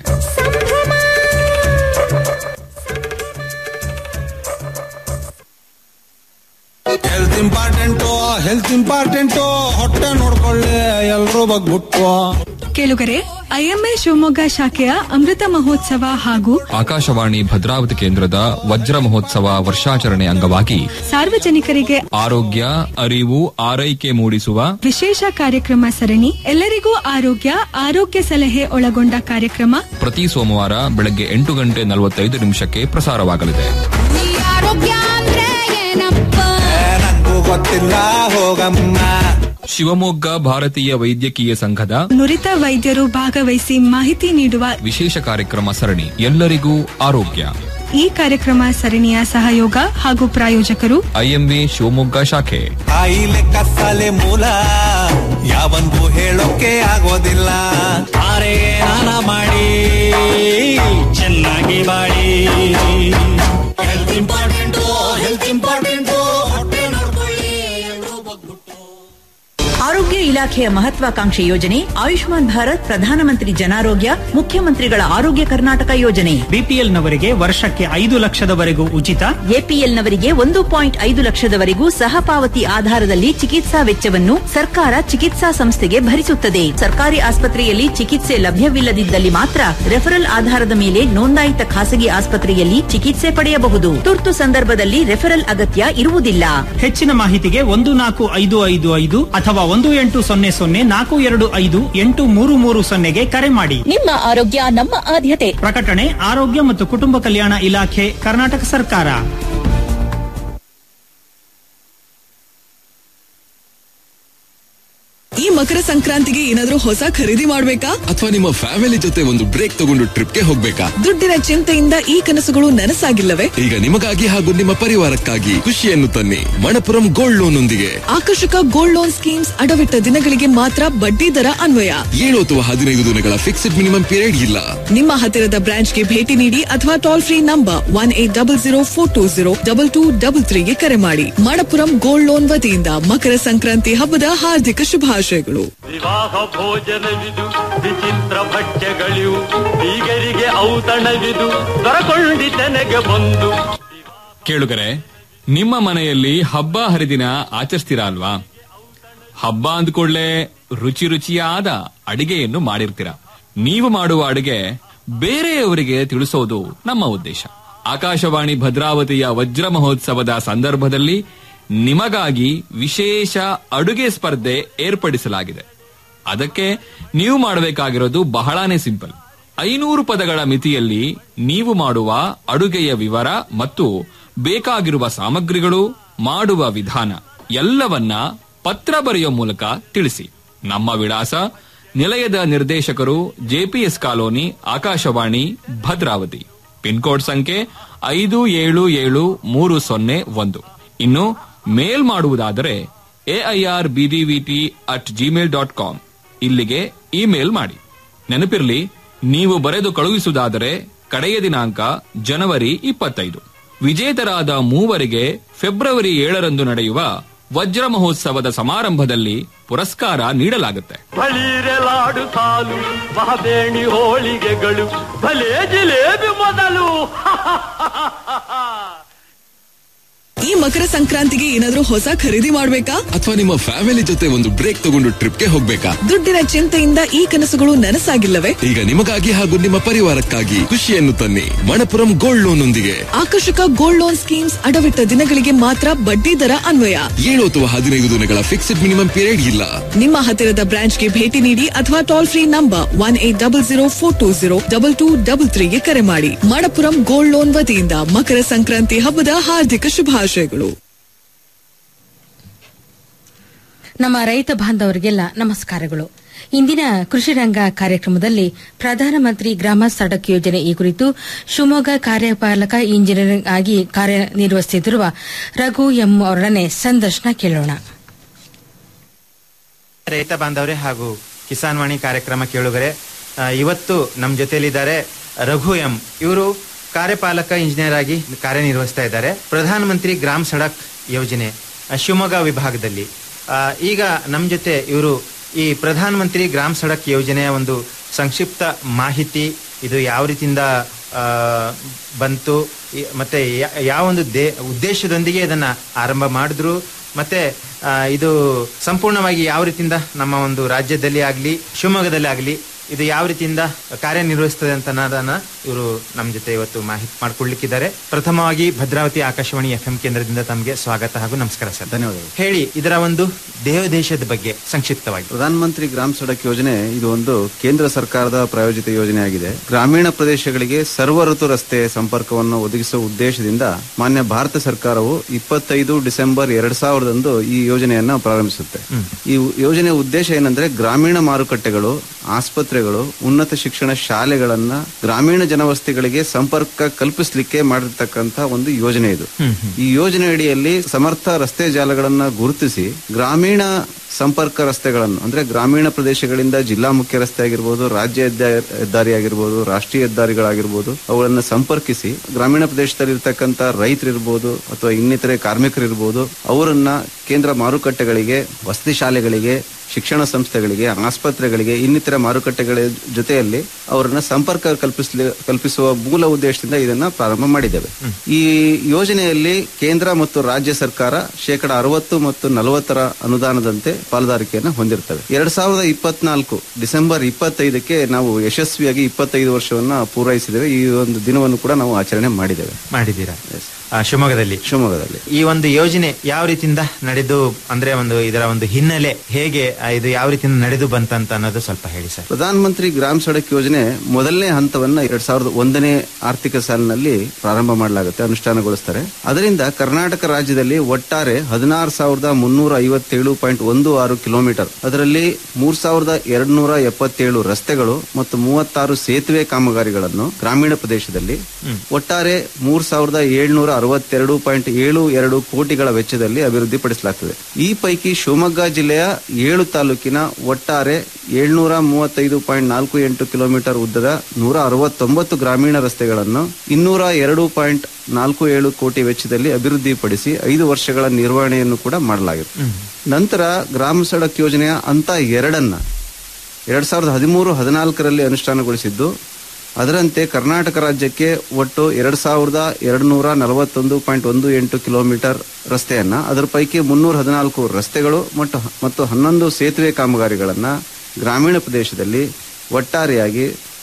ಹೆಲ್ತ್ ಇಂಪಾರ್ಟೆಂಟು ಹೆಲ್ತ್ ಇಂಪಾರ್ಟೆಂಟು ಹೊಟ್ಟೆ ನೋಡ್ಕೊಳ್ಳಿ ಎಲ್ರೂ ಬಗ್ಬಿಟ್ಟು ಕೇಳುಗರೆ ಐಎಂಎ ಶಿವಮೊಗ್ಗ ಶಾಖೆಯ ಅಮೃತ ಮಹೋತ್ಸವ ಹಾಗೂ ಆಕಾಶವಾಣಿ ಭದ್ರಾವತಿ ಕೇಂದ್ರದ ವಜ್ರ ಮಹೋತ್ಸವ ವರ್ಷಾಚರಣೆ ಅಂಗವಾಗಿ ಸಾರ್ವಜನಿಕರಿಗೆ ಆರೋಗ್ಯ ಅರಿವು ಆರೈಕೆ ಮೂಡಿಸುವ ವಿಶೇಷ ಕಾರ್ಯಕ್ರಮ ಸರಣಿ ಎಲ್ಲರಿಗೂ ಆರೋಗ್ಯ ಆರೋಗ್ಯ ಸಲಹೆ ಒಳಗೊಂಡ ಕಾರ್ಯಕ್ರಮ ಪ್ರತಿ ಸೋಮವಾರ ಬೆಳಗ್ಗೆ ಎಂಟು ಗಂಟೆ ನಲವತ್ತೈದು ನಿಮಿಷಕ್ಕೆ ಪ್ರಸಾರವಾಗಲಿದೆ ಆರೋಗ್ಯ ಅಂದ್ರೆ ಏನಪ್ಪ ನಂಗೂ ಗೊತ್ತಿಲ್ಲ ಹೋಗಮ್ಮ ಶಿವಮೊಗ್ಗ ಭಾರತೀಯ ವೈದ್ಯಕೀಯ ಸಂಘದ ನುರಿತ ವೈದ್ಯರು ಭಾಗವಹಿಸಿ ಮಾಹಿತಿ ನೀಡುವ ವಿಶೇಷ ಕಾರ್ಯಕ್ರಮ ಸರಣಿ ಎಲ್ಲರಿಗೂ ಆರೋಗ್ಯ ಈ ಕಾರ್ಯಕ್ರಮ ಸರಣಿಯ ಸಹಯೋಗ ಹಾಗೂ ಪ್ರಾಯೋಜಕರು ಐಎಂವಿ ಶಿವಮೊಗ್ಗ ಶಾಖೆ ಕಾಯಿಲೆ ಕಸಾಲೆ ಮೂಲ ಯಾವನ್ಗೂ ಹೇಳೋಕೆ ಆಗೋದಿಲ್ಲ ಆರೆ ನಾನ ಮಾಡಿ ಚೆನ್ನಾಗಿ ಮಾಡಿ ಹೆಲ್ತ್ ಇಂಪಾರ್ಟೆಂಟು ಹೆಲ್ತ್ ಇಂಪಾರ್ಟೆಂಟು ಹೊಟ್ಟೆ ನೋಡ್ಕೊಳ್ಳಿ ಎಲ್ರೂ ಬಗ್ಬಿಟ್ಟು ಆರೋಗ್ಯ ಇಲಾಖೆಯ ಮಹತ್ವಾಕಾಂಕ್ಷೆ ಯೋಜನೆ ಆಯುಷ್ಮಾನ್ ಭಾರತ್ ಪ್ರಧಾನಮಂತ್ರಿ ಜನಾರೋಗ್ಯ ಮುಖ್ಯಮಂತ್ರಿಗಳ ಆರೋಗ್ಯ ಕರ್ನಾಟಕ ಯೋಜನೆ ಬಿಪಿಎಲ್ ನವರಿಗೆ ವರ್ಷಕ್ಕೆ ಐದು ಲಕ್ಷದವರೆಗೂ ಉಚಿತ ಎಪಿಎಲ್ ನವರಿಗೆ ಒಂದು ಪಾಯಿಂಟ್ ಐದು ಲಕ್ಷದವರೆಗೂ ಸಹ ಪಾವತಿ ಆಧಾರದಲ್ಲಿ ಚಿಕಿತ್ಸಾ ವೆಚ್ಚವನ್ನು ಸರ್ಕಾರ ಚಿಕಿತ್ಸಾ ಸಂಸ್ಥೆಗೆ ಭರಿಸುತ್ತದೆ ಸರ್ಕಾರಿ ಆಸ್ಪತ್ರೆಯಲ್ಲಿ ಚಿಕಿತ್ಸೆ ಲಭ್ಯವಿಲ್ಲದಿದ್ದಲ್ಲಿ ಮಾತ್ರ ರೆಫರಲ್ ಆಧಾರದ ಮೇಲೆ ನೋಂದಾಯಿತ ಖಾಸಗಿ ಆಸ್ಪತ್ರೆಯಲ್ಲಿ ಚಿಕಿತ್ಸೆ ಪಡೆಯಬಹುದು ತುರ್ತು ಸಂದರ್ಭದಲ್ಲಿ ರೆಫರಲ್ ಅಗತ್ಯ ಇರುವುದಿಲ್ಲ ಹೆಚ್ಚಿನ ಮಾಹಿತಿಗೆ ಒಂದು ನಾಲ್ಕು ಐದು ಐದು ಐದು ಅಥವಾ ಒಂದು ಎಂಟು ಸೊನ್ನೆ ಸೊನ್ನೆ ನಾಲ್ಕು ಎರಡು ಐದು ಎಂಟು ಮೂರು ಮೂರು ಸೊನ್ನೆಗೆ ಕರೆ ಮಾಡಿ ನಿಮ್ಮ ಆರೋಗ್ಯ ನಮ್ಮ ಆದ್ಯತೆ ಪ್ರಕಟಣೆ ಆರೋಗ್ಯ ಮತ್ತು ಕುಟುಂಬ ಕಲ್ಯಾಣ ಇಲಾಖೆ ಕರ್ನಾಟಕ ಸರ್ಕಾರ ಈ ಮಕರ ಸಂಕ್ರಾಂತಿಗೆ ಏನಾದ್ರೂ ಹೊಸ ಖರೀದಿ ಮಾಡ್ಬೇಕಾ ಅಥವಾ ನಿಮ್ಮ ಫ್ಯಾಮಿಲಿ ಜೊತೆ ಒಂದು ಬ್ರೇಕ್ ತಗೊಂಡು ಟ್ರಿಪ್ಗೆ ಹೋಗ್ಬೇಕಾ ದುಡ್ಡಿನ ಚಿಂತೆಯಿಂದ ಈ ಕನಸುಗಳು ನನಸಾಗಿಲ್ಲವೇ ಈಗ ನಿಮಗಾಗಿ ಹಾಗೂ ನಿಮ್ಮ ಪರಿವಾರಕ್ಕಾಗಿ ಖುಷಿಯನ್ನು ತನ್ನಿ ಮಣಪುರಂ ಗೋಲ್ಡ್ ಲೋನ್ ಒಂದಿಗೆ ಆಕರ್ಷಕ ಗೋಲ್ಡ್ ಲೋನ್ ಸ್ಕೀಮ್ಸ್ ಅಡವಿಟ್ಟ ದಿನಗಳಿಗೆ ಮಾತ್ರ ಬಡ್ಡಿ ದರ ಅನ್ವಯ ಏಳು ಅಥವಾ ಹದಿನೈದು ದಿನಗಳ ಫಿಕ್ಸ್ಡ್ ಮಿನಿಮಮ್ ಪೀರಿಯಡ್ ಇಲ್ಲ ನಿಮ್ಮ ಹತ್ತಿರದ ಬ್ರಾಂಚ್ಗೆ ಭೇಟಿ ನೀಡಿ ಅಥವಾ toll free number one eight double zero four two zero double two double ತ್ರೀಗೆ ಕರೆ ಮಾಡಿ ಮಣಪುರಂ ಗೋಲ್ಡ್ ಲೋನ್ ವತಿಯಿಂದ ಮಕರ ಸಂಕ್ರಾಂತಿ ಹಬ್ಬದ ಹಾರ್ದಿಕ ಶುಭಾಶಯಗಳು ವಿವಾಹ ಭೋಜನವಿದು ವಿಚಿತ್ರ ಭಕ್ಷ್ಯಗಳಿವು ಬೀಗರಿಗೆ ಔತಣವಿದು ದೊರಕೊಂಡಿತೆನೆಗೆ ಬಂದು ಕೇಳುಗರೆ ನಿಮ್ಮ ಮನೆಯಲ್ಲಿ ಹಬ್ಬ ಹರಿದಿನ ಆಚರಿಸ್ತೀರಾ ಅಲ್ವಾ ಹಬ್ಬ ಅಂದ್ಕೊಳ್ಳೆ ರುಚಿ ರುಚಿಯಾದ ಅಡಿಗೆಯನ್ನು ಮಾಡಿರ್ತೀರ ನೀವು ಮಾಡುವ ಅಡಿಗೆ ಬೇರೆಯವರಿಗೆ ತಿಳಿಸೋದು ನಮ್ಮ ಉದ್ದೇಶ ಆಕಾಶವಾಣಿ ಭದ್ರಾವತಿಯ ವಜ್ರ ಮಹೋತ್ಸವದ ಸಂದರ್ಭದಲ್ಲಿ ನಿಮಗಾಗಿ ವಿಶೇಷ ಅಡುಗೆ ಸ್ಪರ್ಧೆ ಏರ್ಪಡಿಸಲಾಗಿದೆ ಅದಕ್ಕೆ ನೀವು ಮಾಡಬೇಕಾಗಿರೋದು ಬಹಳಾನೇ ಸಿಂಪಲ್ ಐನೂರು ಪದಗಳ ಮಿತಿಯಲ್ಲಿ ನೀವು ಮಾಡುವ ಅಡುಗೆಯ ವಿವರ ಮತ್ತು ಬೇಕಾಗಿರುವ ಸಾಮಗ್ರಿಗಳು ಮಾಡುವ ವಿಧಾನ ಎಲ್ಲವನ್ನ ಪತ್ರ ಬರೆಯೋ ಮೂಲಕ ತಿಳಿಸಿ ನಮ್ಮ ವಿಳಾಸ ನಿಲಯದ ನಿರ್ದೇಶಕರು JPS colony Akashvani Bhadravati pin code ಸಂಖ್ಯೆ ಐದು ಏಳು ಏಳು ಮೂರು ಸೊನ್ನೆ ಒಂದು ಇನ್ನು ಮೇಲ್ ಮಾಡುವುದಾದರೆ AIR BDVT at Gmail dot com ಇಲ್ಲಿಗೆ ಇಮೇಲ್ ಮಾಡಿ ನೆನಪಿರ್ಲಿ ನೀವು ಬರೆದು ಕಳುಹಿಸುವುದಾದರೆ ಕಡೆಯ ದಿನಾಂಕ ಜನವರಿ ಇಪ್ಪತ್ತೈದು ವಿಜೇತರಾದ ಮೂವರಿಗೆ ಫೆಬ್ರವರಿ ಏಳರಂದು ನಡೆಯುವ ವಜ್ರ ಮಹೋತ್ಸವದ ಸಮಾರಂಭದಲ್ಲಿ ಪುರಸ್ಕಾರ ನೀಡಲಾಗುತ್ತೆ ಬಳಿರೆ ಲಾಡು ಸಾಲು ಮಹಬೇಣಿ ಹೋಳಿಗೆಗಳು ಭಲೇ ಜಿಲೇಬಿ ಮೊದಲು ಈ ಮಕರ ಸಂಕ್ರಾಂತಿಗೆ ಏನಾದ್ರೂ ಹೊಸ ಖರೀದಿ ಮಾಡ್ಬೇಕಾ ಅಥವಾ ನಿಮ್ಮ ಫ್ಯಾಮಿಲಿ ಜೊತೆ ಒಂದು ಬ್ರೇಕ್ ತಗೊಂಡು ಟ್ರಿಪ್ಗೆ ಹೋಗ್ಬೇಕಾ ದುಡ್ಡಿನ ಚಿಂತೆಯಿಂದ ಈ ಕನಸುಗಳು ನನಸಾಗಿಲ್ಲವೇ ಈಗ ನಿಮಗಾಗಿ ಹಾಗೂ ನಿಮ್ಮ ಪರಿವಾರಕ್ಕಾಗಿ ಖುಷಿಯನ್ನು ತನ್ನಿ ಮಣಪುರಂ ಗೋಲ್ಡ್ ಲೋನ್ ಒಂದಿಗೆ ಆಕರ್ಷಕ ಗೋಲ್ಡ್ ಲೋನ್ ಸ್ಕೀಮ್ಸ್ ಅಡವಿಟ್ಟ ದಿನಗಳಿಗೆ ಮಾತ್ರ ಬಡ್ಡಿ ದರ ಅನ್ವಯ ಏಳು ಅಥವಾ ಹದಿನೈದು ದಿನಗಳ ಫಿಕ್ಸ್ಡ್ ಮಿನಿಮಮ್ ಪೀರಿಯಡ್ ಇಲ್ಲ ನಿಮ್ಮ ಹತ್ತಿರದ ಬ್ರಾಂಚ್ಗೆ ಭೇಟಿ ನೀಡಿ ಅಥವಾ toll free number one eight double zero four two zero double two double ತ್ರೀಗೆ ಕರೆ ಮಾಡಿ ಮಣಪುರಂ ಗೋಲ್ಡ್ ಲೋನ್ ವತಿಯಿಂದ ಮಕರ ಸಂಕ್ರಾಂತಿ ಹಬ್ಬದ ಹಾರ್ದಿಕ ಶುಭಾಶಯಗಳು ನಮ್ಮ ರೈತ ಬಾಂಧವರಿಗೆಲ್ಲ ನಮಸ್ಕಾರಗಳು ಇಂದಿನ ಕೃಷಿ ರಂಗ ಕಾರ್ಯಕ್ರಮದಲ್ಲಿ ಪ್ರಧಾನಮಂತ್ರಿ ಗ್ರಾಮ ಸಡಕ್ ಯೋಜನೆ ಈ ಕುರಿತು ಶಿವಮೊಗ್ಗ ಕಾರ್ಯಪಾಲಕ ಇಂಜಿನಿಯರಿಂಗ್ ಆಗಿ ಕಾರ್ಯನಿರ್ವಹಿಸುತ್ತಿರುವ ರಘು ಎಂ ಅವರೊಡನೆ ಸಂದರ್ಶನ ಕೇಳೋಣ ರೈತ ಬಾಂಧವರೇ ಹಾಗೂ ಕಿಸಾನ್ ವಾಣಿ ಕಾರ್ಯಕ್ರಮ ಕೇಳುಗರೆ ಆ, ಇವತ್ತು ನಮ್ಮ ಜೊತೆಯಲ್ಲಿದ್ದಾರೆ ರಘು ಎಂ ಇವರು ಕಾರ್ಯಪಾಲಕ ಇಂಜಿನಿಯರ್ ಆಗಿ ಕಾರ್ಯನಿರ್ವಹಿಸ್ತಾ ಇದ್ದಾರೆ ಪ್ರಧಾನಮಂತ್ರಿ ಗ್ರಾಮ್ ಸಡಕ್ ಯೋಜನೆ ಆ, ಶಿವಮೊಗ್ಗ ವಿಭಾಗದಲ್ಲಿ ಆ, ಈಗ ನಮ್ಮ ಜೊತೆ ಇವರು ಈ ಪ್ರಧಾನಮಂತ್ರಿ ಗ್ರಾಮ್ ಸಡಕ್ ಯೋಜನೆಯ ಒಂದು ಸಂಕ್ಷಿಪ್ತ ಮಾಹಿತಿ ಇದು ಯಾವ ರೀತಿಯಿಂದ ಆ, ಬಂತು ಈ- ಮತ್ತೆ ಯಾ- ಯಾವ ಒಂದು ದೇ ಉದ್ದೇಶದೊಂದಿಗೆ ಇದನ್ನ ಆರಂಭ ಮಾಡಿದ್ರು ಮತ್ತೆ ಆ, ಇದು ಸಂಪೂರ್ಣವಾಗಿ ಯಾವ ರೀತಿಯಿಂದ ನಮ್ಮ ಒಂದು ರಾಜ್ಯದಲ್ಲಿ ಆಗಲಿ ಶಿವಮೊಗ್ಗದಲ್ಲಿ ಆಗಲಿ ಇದು ಯಾವ ರೀತಿಯಿಂದ ಕಾರ್ಯನಿರ್ವಹಿಸ್ತದೆ ಅಂತ ಅನ್ನೋದನ್ನ ಇವರು ನಮ್ಮ ಜೊತೆ ಇವತ್ತು ಮಾಹಿತಿ ಮಾಡ್ಕೊಳ್ಲಿಕ್ಕಿದ್ದಾರೆ ಪ್ರಥಮವಾಗಿ ಭದ್ರಾವತಿ ಆಕಾಶವಾಣಿ ಎಫ್ ಕೇಂದ್ರದಿಂದ ತಮಗೆ ಸ್ವಾಗತ ಹಾಗೂ ನಮಸ್ಕಾರ ಸರ್ ಧನ್ಯವಾದಗಳು ಹೇಳಿ ಇದರ ಒಂದು ದೇವದೇಶದ ಬಗ್ಗೆ ಸಂಕ್ಷಿಪ್ತವಾಗಿ ಪ್ರಧಾನಮಂತ್ರಿ ಗ್ರಾಮ್ ಸಡಕ್ ಯೋಜನೆ ಇದು ಒಂದು ಕೇಂದ್ರ ಸರ್ಕಾರದ ಪ್ರಾಯೋಜಿತ ಯೋಜನೆಯಾಗಿದೆ ಗ್ರಾಮೀಣ ಪ್ರದೇಶಗಳಿಗೆ ಸರ್ವ ಋತು ರಸ್ತೆ ಸಂಪರ್ಕವನ್ನು ಒದಗಿಸುವ ಉದ್ದೇಶದಿಂದ ಮಾನ್ಯ ಭಾರತ ಸರ್ಕಾರವು ಇಪ್ಪತ್ತೈದು ಡಿಸೆಂಬರ್ ಎರಡ್ ಸಾವಿರದಂದು ಈ ಯೋಜನೆಯನ್ನ ಪ್ರಾರಂಭಿಸುತ್ತೆ ಈ ಯೋಜನೆಯ ಉದ್ದೇಶ ಏನಂದ್ರೆ ಗ್ರಾಮೀಣ ಮಾರುಕಟ್ಟೆಗಳು ಆಸ್ಪತ್ರೆಗಳು ಉನ್ನತ ಶಿಕ್ಷಣ ಶಾಲೆಗಳನ್ನ ಗ್ರಾಮೀಣ ಜನವಸತಿಗಳಿಗೆ ಸಂಪರ್ಕ ಕಲ್ಪಿಸಲಿಕ್ಕೆ ಮಾಡಿರ್ತಕ್ಕಂತ ಒಂದು ಯೋಜನೆ ಇದು ಈ ಯೋಜನೆ ಅಡಿಯಲ್ಲಿ ಸಮರ್ಥ ರಸ್ತೆ ಜಾಲಗಳನ್ನ ಗುರುತಿಸಿ ಗ್ರಾಮೀಣ ಸಂಪರ್ಕ ರಸ್ತೆಗಳನ್ನು ಅಂದ್ರೆ ಗ್ರಾಮೀಣ ಪ್ರದೇಶಗಳಿಂದ ಜಿಲ್ಲಾ ಮುಖ್ಯ ರಸ್ತೆ ಆಗಿರ್ಬೋದು ರಾಜ್ಯ ಹೆದ್ದ- ಹೆದ್ದಾರಿ ಆಗಿರ್ಬೋದು ರಾಷ್ಟ್ರೀಯ ಹೆದ್ದಾರಿಗಳಾಗಿರ್ಬೋದು ಅವುಗಳನ್ನ ಸಂಪರ್ಕಿಸಿ ಗ್ರಾಮೀಣ ಪ್ರದೇಶದಲ್ಲಿ ಇರ್ತಕ್ಕಂಥ ರೈತರಿರ್ಬೋದು ಅಥವಾ ಇನ್ನಿತರೆ ಕಾರ್ಮಿಕರಿರ್ಬೋದು ಅವರನ್ನ ಕೇಂದ್ರ ಮಾರುಕಟ್ಟೆಗಳಿಗೆ ವಸತಿ ಶಾಲೆಗಳಿಗೆ ಶಿಕ್ಷಣ ಸಂಸ್ಥೆಗಳಿಗೆ ಆಸ್ಪತ್ರೆಗಳಿಗೆ ಇನ್ನಿತರ ಮಾರುಕಟ್ಟೆಗಳ ಜೊತೆಯಲ್ಲಿ ಅವರನ್ನ ಸಂಪರ್ಕ ಕಲ್ಪಿಸಲಿ ಕಲ್ಪಿಸುವ ಮೂಲ ಉದ್ದೇಶದಿಂದ ಇದನ್ನ ಪ್ರಾರಂಭ ಮಾಡಿದ್ದೇವೆ ಈ ಯೋಜನೆಯಲ್ಲಿ ಕೇಂದ್ರ ಮತ್ತು ರಾಜ್ಯ ಸರ್ಕಾರ ಶೇಕಡ ಅರವತ್ತು ಮತ್ತು ನಲವತ್ತರ ಅನುದಾನದಂತೆ ಪಾಲುದಾರಿಕೆಯನ್ನು ಹೊಂದಿರ್ತವೆ ಎರಡ್ ಸಾವಿರದ ಇಪ್ಪತ್ನಾಲ್ಕು ಡಿಸೆಂಬರ್ ಇಪ್ಪತ್ತೈದಕ್ಕೆ ನಾವು ಯಶಸ್ವಿಯಾಗಿ ಇಪ್ಪತ್ತೈದು ವರ್ಷವನ್ನ ಪೂರೈಸಿದ್ದೇವೆ ಈ ಒಂದು ದಿನವನ್ನು ಕೂಡ ನಾವು ಆಚರಣೆ ಮಾಡಿದ್ದೇವೆ ಮಾಡಿದ್ದೀರಾ ಆ, ಶಿವಮೊಗ್ಗದಲ್ಲಿ ಶಿವಮೊಗ್ಗದಲ್ಲಿ ಈ ಒಂದು ಯೋಜನೆ ಯಾವ ರೀತಿಯಿಂದ ನಡೆದು ಅಂದ್ರೆ ಒಂದು ಇದರ ಒಂದು ಹಿನ್ನೆಲೆ ಹೇಗೆ ಆ, ಇದು ಯಾವ ರೀತಿಯಿಂದ ನಡೆದು ಬಂತಂತ ಅನ್ನೋದು ಸ್ವಲ್ಪ ಹೇಳಿ ಸರ್ ಪ್ರಧಾನ ಮಂತ್ರಿ ಗ್ರಾಮ್ ಸಡಕ್ ಯೋಜನೆ ಮೊದಲನೇ ಹಂತವನ್ನ ಎರಡ್ ಸಾವಿರದ ಒಂದನೇ ಆರ್ಥಿಕ ಸಾಲಿನಲ್ಲಿ ಪ್ರಾರಂಭ ಮಾಡಲಾಗುತ್ತೆ ಅನುಷ್ಠಾನಗೊಳಿಸ್ತಾರೆ ಅದರಿಂದ ಕರ್ನಾಟಕ ರಾಜ್ಯದಲ್ಲಿ ಒಟ್ಟಾರೆ ಹದಿನಾರು ಸಾವಿರದ ಮುನ್ನೂರ ಐವತ್ತೇಳು ಪಾಯಿಂಟ್ ಒಂದು ಆರು ಕಿಲೋಮೀಟರ್ ಅದರಲ್ಲಿ ಮೂರ್ ಸಾವಿರದ ಎರಡ್ ನೂರ ಎಪ್ಪತ್ತೇಳು ರಸ್ತೆಗಳು ಮತ್ತು ಮೂವತ್ತಾರು ಸೇತುವೆ ಕಾಮಗಾರಿಗಳನ್ನು ಗ್ರಾಮೀಣ ಪ್ರದೇಶದಲ್ಲಿ ಒಟ್ಟಾರೆ ಮೂರ್ ಸಾವಿರದ ಏಳ್ನೂರ ಅರವತ್ತೆರಡು ಪಾಯಿಂಟ್ ಏಳು ಎರಡು ಕೋಟಿಗಳ ವೆಚ್ಚದಲ್ಲಿ ಅಭಿವೃದ್ಧಿಪಡಿಸಲಾಗ್ತದೆ ಈ ಪೈಕಿ ಶಿವಮೊಗ್ಗ ಜಿಲ್ಲೆಯ ಏಳು ತಾಲೂಕಿನ ಒಟ್ಟಾರೆ ಏಳ್ನೂರ ಮೂವತ್ತೈದು ಪಾಯಿಂಟ್ ನಾಲ್ಕು ಎಂಟು ಕಿಲೋಮೀಟರ್ ಉದ್ದದ ನೂರ ಅರವತ್ತೊಂಬತ್ತು ಗ್ರಾಮೀಣ ರಸ್ತೆಗಳನ್ನು ಇನ್ನೂರ ಎರಡು ಪಾಯಿಂಟ್ ನಾಲ್ಕು ಏಳು ಕೋಟಿ ವೆಚ್ಚದಲ್ಲಿ ಅಭಿವೃದ್ಧಿಪಡಿಸಿ ಐದು ವರ್ಷಗಳ ನಿರ್ವಹಣೆಯನ್ನು ಕೂಡ ಮಾಡಲಾಗಿದೆ ನಂತರ ಗ್ರಾಮ ಸಡಕ್ ಯೋಜನೆಯ ಹಂತ ಎರಡನ್ನ ಎರಡ್ ಸಾವಿರದ ಹದಿಮೂರು ಹದಿನಾಲ್ಕರಲ್ಲಿ ಅನುಷ್ಠಾನಗೊಳಿಸಿದ್ದು ಅದರಂತೆ ಕರ್ನಾಟಕ ರಾಜ್ಯಕ್ಕೆ ಒಟ್ಟು ಎರಡ್ ಸಾವಿರದ ಎರಡು ನೂರ ನಲವತ್ತೊಂದು ಪಾಯಿಂಟ್ ಒಂದು ಎಂಟು ಕಿಲೋಮೀಟರ್ ರಸ್ತೆಯನ್ನ ಅದರ ಪೈಕಿ ಮುನ್ನೂರ ಹದಿನಾಲ್ಕು ರಸ್ತೆಗಳು ಮತ್ತು ಮತ್ತು ಹನ್ನೊಂದು ಸೇತುವೆ ಕಾಮಗಾರಿಗಳನ್ನ ಗ್ರಾಮೀಣ ಪ್ರದೇಶದಲ್ಲಿ ಒಟ್ಟಾರೆಯಾಗಿ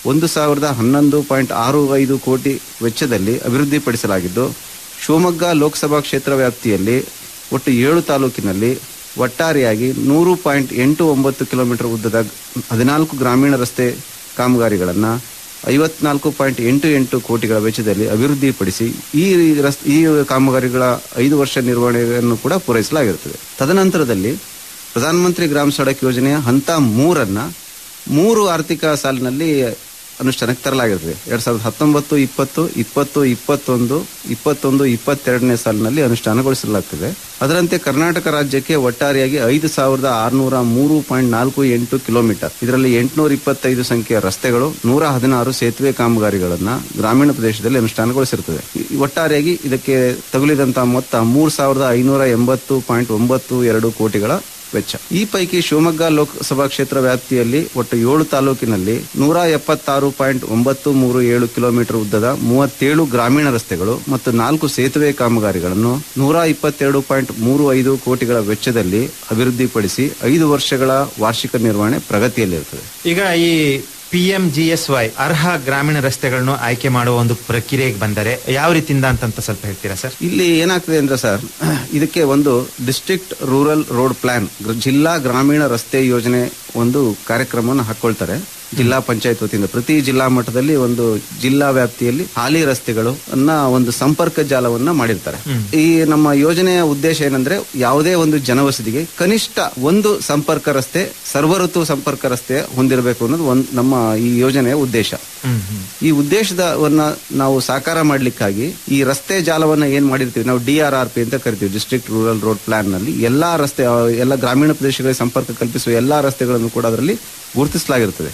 ಒಂದು ಸಾವಿರದ ಹನ್ನೊಂದು ಪಾಯಿಂಟ್ ಆರು ಐದು ಕೋಟಿ ವೆಚ್ಚದಲ್ಲಿ ಅಭಿವೃದ್ಧಿಪಡಿಸಲಾಗಿದ್ದು ಶಿವಮೊಗ್ಗ ಲೋಕಸಭಾ ಕ್ಷೇತ್ರ ವ್ಯಾಪ್ತಿಯಲ್ಲಿ ಒಟ್ಟು ಏಳು ತಾಲೂಕಿನಲ್ಲಿ ಒಟ್ಟಾರೆಯಾಗಿ ನೂರು ಪಾಯಿಂಟ್ ಎಂಟು ಒಂಬತ್ತು ಕಿಲೋಮೀಟರ್ ಉದ್ದದ ಹದಿನಾಲ್ಕು ಗ್ರಾಮೀಣ ರಸ್ತೆ ಕಾಮಗಾರಿಗಳನ್ನು ಐವತ್ನಾಲ್ಕು ಪಾಯಿಂಟ್ ಎಂಟು ಎಂಟು ಕೋಟಿಗಳ ವೆಚ್ಚದಲ್ಲಿ ಅಭಿವೃದ್ಧಿಪಡಿಸಿ ಈ ರಸ್- ಈ ಕಾಮಗಾರಿಗಳ ಐದು ವರ್ಷ ನಿರ್ವಹಣೆಯನ್ನು ಕೂಡ ಪೂರೈಸಲಾಗಿರುತ್ತದೆ ತದನಂತರದಲ್ಲಿ ಪ್ರಧಾನಮಂತ್ರಿ ಗ್ರಾಮ ಸಡಕ್ ಯೋಜನೆಯ ಹಂತ ಮೂರನ್ನ ಮೂರು ಆರ್ಥಿಕ ಸಾಲಿನಲ್ಲಿ ಅನುಷ್ಠಾನಕ್ಕೆ ತರಲಾಗಿರುತ್ತದೆ ಎರಡ್ ಸಾವಿರದ ಹತ್ತೊಂಬತ್ತು ಇಪ್ಪತ್ತು ಇಪ್ಪತ್ತು ಇಪ್ಪತ್ತೊಂದು ಇಪ್ಪತ್ತೊಂದು ಇಪ್ಪತ್ತೆರಡನೇ ಸಾಲಿನಲ್ಲಿ ಅನುಷ್ಠಾನಗೊಳಿಸಲಾಗುತ್ತದೆ ಅದರಂತೆ ಕರ್ನಾಟಕ ರಾಜ್ಯಕ್ಕೆ ಒಟ್ಟಾರೆಯಾಗಿ ಐದು ಸಾವಿರದ ಆರುನೂರ ಮೂರು ಪಾಯಿಂಟ್ ನಾಲ್ಕು ಎಂಟು ಕಿಲೋಮೀಟರ್ ಇದರಲ್ಲಿ ಎಂಟುನೂರ ಇಪ್ಪತ್ತೈದು ಸಂಖ್ಯೆಯ ರಸ್ತೆಗಳು ನೂರ ಹದಿನಾರು ಸೇತುವೆ ಕಾಮಗಾರಿಗಳನ್ನ ಗ್ರಾಮೀಣ ಪ್ರದೇಶದಲ್ಲಿ ಅನುಷ್ಠಾನಗೊಳಿಸಿರುತ್ತದೆ ಈ- ಒಟ್ಟಾರೆಯಾಗಿ ಇದಕ್ಕೆ ತಗುಲಿದಂತಹ ಮೊತ್ತ ಮೂರ್ ಸಾವಿರದ ಐನೂರ ಎಂಬತ್ತು ಪಾಯಿಂಟ್ ಒಂಬತ್ತು ಎರಡು ಕೋಟಿಗಳ ವೆಚ್ಚ ಈ ಪೈಕಿ ಶಿವಮೊಗ್ಗ ಲೋಕಸಭಾ ಕ್ಷೇತ್ರ ವ್ಯಾಪ್ತಿಯಲ್ಲಿ ಒಟ್ಟು ಏಳು ತಾಲೂಕಿನಲ್ಲಿ ನೂರ ಎಪ್ಪತ್ತಾರು ಪಾಯಿಂಟ್ ಒಂಬತ್ತು ಮೂರು ಏಳು ಕಿಲೋಮೀಟರ್ ಉದ್ದದ ಮೂವತ್ತೇಳು ಗ್ರಾಮೀಣ ರಸ್ತೆಗಳು ಮತ್ತು ನಾಲ್ಕು ಸೇತುವೆ ಕಾಮಗಾರಿಗಳನ್ನು ನೂರ ಇಪ್ಪತ್ತೆರಡು ಪಾಯಿಂಟ್ ಮೂರು ಐದು ಕೋಟಿಗಳ ವೆಚ್ಚದಲ್ಲಿ ಅಭಿವೃದ್ಧಿಪಡಿಸಿ ಐದು ವರ್ಷಗಳ ವಾರ್ಷಿಕ ನಿರ್ವಹಣೆ ಪ್ರಗತಿಯಲ್ಲಿರುತ್ತದೆ ಈಗ ಈ P M G S Y ಅರ್ಹ ಗ್ರಾಮೀಣ ರಸ್ತೆಗಳನ್ನು ಆಯ್ಕೆ ಮಾಡುವ ಒಂದು ಪ್ರಕ್ರಿಯೆಗೆ ಬಂದರೆ ಯಾವ ರೀತಿಯಿಂದ ಅಂತಂತ ಸ್ವಲ್ಪ ಹೇಳ್ತೀರಾ ಸರ್ ಇಲ್ಲಿ ಏನಾಗ್ತದೆ ಅಂದ್ರೆ ಸರ್ ಇದಕ್ಕೆ ಒಂದು ಡಿಸ್ಟ್ರಿಕ್ಟ್ ರೂರಲ್ ರೋಡ್ ಪ್ಲಾನ್ ಜಿಲ್ಲಾ ಗ್ರಾಮೀಣ ರಸ್ತೆ ಯೋಜನೆ ಒಂದು ಕಾರ್ಯಕ್ರಮವನ್ನು ಹಾಕೊಳ್ತಾರೆ ಜಿಲ್ಲಾ ಪಂಚಾಯತ್ ವತಿಯಿಂದ ಪ್ರತಿ ಜಿಲ್ಲಾ ಮಟ್ಟದಲ್ಲಿ ಒಂದು ಜಿಲ್ಲಾ ವ್ಯಾಪ್ತಿಯಲ್ಲಿ ಹಾಲಿ ರಸ್ತೆಗಳು ಅನ್ನ ಒಂದು ಸಂಪರ್ಕ ಜಾಲವನ್ನ ಮಾಡಿರ್ತಾರೆ ಈ ನಮ್ಮ ಯೋಜನೆಯ ಉದ್ದೇಶ ಏನಂದ್ರೆ ಯಾವುದೇ ಒಂದು ಜನವಸತಿಗೆ ಕನಿಷ್ಠ ಒಂದು ಸಂಪರ್ಕ ರಸ್ತೆ ಸರ್ವಋತು ಸಂಪರ್ಕ ರಸ್ತೆ ಹೊಂದಿರಬೇಕು ಅನ್ನೋದು ಒಂದು ನಮ್ಮ ಈ ಯೋಜನೆಯ ಉದ್ದೇಶ ಈ ಉದ್ದೇಶದವನ್ನ ನಾವು ಸಾಕಾರ ಮಾಡ್ಲಿಕ್ಕಾಗಿ ಈ ರಸ್ತೆ ಜಾಲವನ್ನ ಏನ್ ಮಾಡಿರ್ತೀವಿ ನಾವು ಡಿ ಆರ್ ಆರ್ ಪಿ ಅಂತ ಕರಿತೀವಿ ಡಿಸ್ಟ್ರಿಕ್ಟ್ ರೂರಲ್ ರೋಡ್ ಪ್ಲಾನ್ ನಲ್ಲಿ ಎಲ್ಲಾ ರಸ್ತೆ ಆ, ಎಲ್ಲ ಗ್ರಾಮೀಣ ಪ್ರದೇಶಗಳಿಗೆ ಸಂಪರ್ಕ ಕಲ್ಪಿಸುವ ಎಲ್ಲಾ ರಸ್ತೆಗಳನ್ನು ಕೂಡ ಅದರಲ್ಲಿ ಗುರುತಿಸಲಾಗಿರುತ್ತದೆ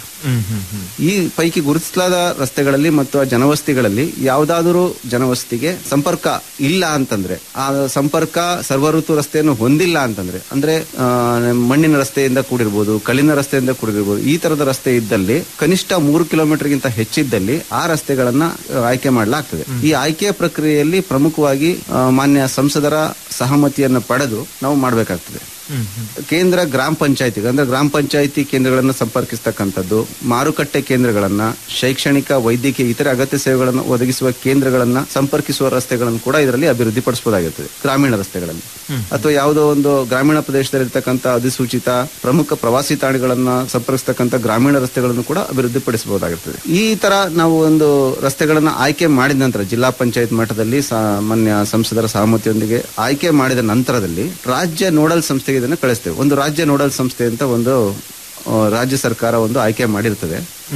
ಈ ಪೈಕಿ ಗುರುತಿಸಲಾದ ರಸ್ತೆಗಳಲ್ಲಿ ಮತ್ತು ಆ ಜನವಸತಿಗಳಲ್ಲಿ ಯಾವುದಾದರೂ ಜನವಸತಿಗೆ ಸಂಪರ್ಕ ಇಲ್ಲ ಅಂತಂದ್ರೆ ಆ ಸಂಪರ್ಕ ಸರ್ವಋತು ರಸ್ತೆಯನ್ನು ಹೊಂದಿಲ್ಲ ಅಂತಂದ್ರೆ ಅಂದ್ರೆ ಆ, ಮಣ್ಣಿನ ರಸ್ತೆಯಿಂದ ಕೂಡಿರ್ಬೋದು ಕಲ್ಲಿನ ರಸ್ತೆಯಿಂದ ಕೂಡಿರ್ಬೋದು ಈ ತರದ ರಸ್ತೆ ಇದ್ದಲ್ಲಿ ಕನಿಷ್ಠ ಮೂರು ಕಿಲೋಮೀಟರ್ಗಿಂತ ಹೆಚ್ಚಿದ್ದಲ್ಲಿ ಆ ರಸ್ತೆಗಳನ್ನ ಆ, ಆಯ್ಕೆ ಮಾಡಲಾಗ್ತದೆ ಈ ಆಯ್ಕೆಯ ಪ್ರಕ್ರಿಯೆಯಲ್ಲಿ ಪ್ರಮುಖವಾಗಿ ಆ, ಮಾನ್ಯ ಸಂಸದರ ಸಹಮತಿಯನ್ನು ಪಡೆದು ನಾವು ಮಾಡಬೇಕಾಗ್ತದೆ ಕೇಂದ್ರ ಗ್ರಾಮ ಪಂಚಾಯತಿ ಅಂದ್ರೆ ಗ್ರಾಮ ಪಂಚಾಯತಿ ಕೇಂದ್ರಗಳನ್ನು ಸಂಪರ್ಕಿಸ್ತಕ್ಕಂಥದ್ದು ಮಾರುಕಟ್ಟೆ ಕೇಂದ್ರಗಳನ್ನ ಶೈಕ್ಷಣಿಕ ವೈದ್ಯಕೀಯ ಇತರೆ ಅಗತ್ಯ ಸೇವೆಗಳನ್ನು ಒದಗಿಸುವ ಕೇಂದ್ರಗಳನ್ನ ಸಂಪರ್ಕಿಸುವ ರಸ್ತೆಗಳನ್ನು ಕೂಡ ಇದರಲ್ಲಿ ಅಭಿವೃದ್ಧಿ ಪಡಿಸಬಹುದಾಗಿರ್ತದೆ ಗ್ರಾಮೀಣ ರಸ್ತೆಗಳಲ್ಲಿ ಅಥವಾ ಯಾವುದೋ ಒಂದು ಗ್ರಾಮೀಣ ಪ್ರದೇಶದಲ್ಲಿ ಇರ್ತಕ್ಕಂಥ ಅಧಿಸೂಚಿತ ಪ್ರಮುಖ ಪ್ರವಾಸಿ ತಾಣಗಳನ್ನ ಸಂಪರ್ಕಿಸ್ತಕ್ಕಂಥ ಗ್ರಾಮೀಣ ರಸ್ತೆಗಳನ್ನು ಕೂಡ ಅಭಿವೃದ್ಧಿ ಪಡಿಸಬಹುದಾಗಿರ್ತದೆ ಈ ತರ ನಾವು ಒಂದು ರಸ್ತೆಗಳನ್ನ ಆಯ್ಕೆ ಮಾಡಿದ ನಂತರ ಜಿಲ್ಲಾ ಪಂಚಾಯತ್ ಮಟ್ಟದಲ್ಲಿ ಸಾಮಾನ್ಯ ಸಂಸದರ ಸಹಮತಿಯೊಂದಿಗೆ ಆಯ್ಕೆ ಮಾಡಿದ ನಂತರದಲ್ಲಿ ರಾಜ್ಯ ನೋಡಲ್ ಸಂಸ್ಥೆಗೆ ಇದನ್ನು ಕಳಿಸ್ತೇವೆ ಒಂದು ರಾಜ್ಯ ನೋಡಲ್ ಸಂಸ್ಥೆ ಅಂತ ಒಂದು ಆ, ರಾಜ್ಯ ಸರ್ಕಾರ ಒಂದು ಆಯ್ಕೆ ಮಾಡಿರ್ತದೆ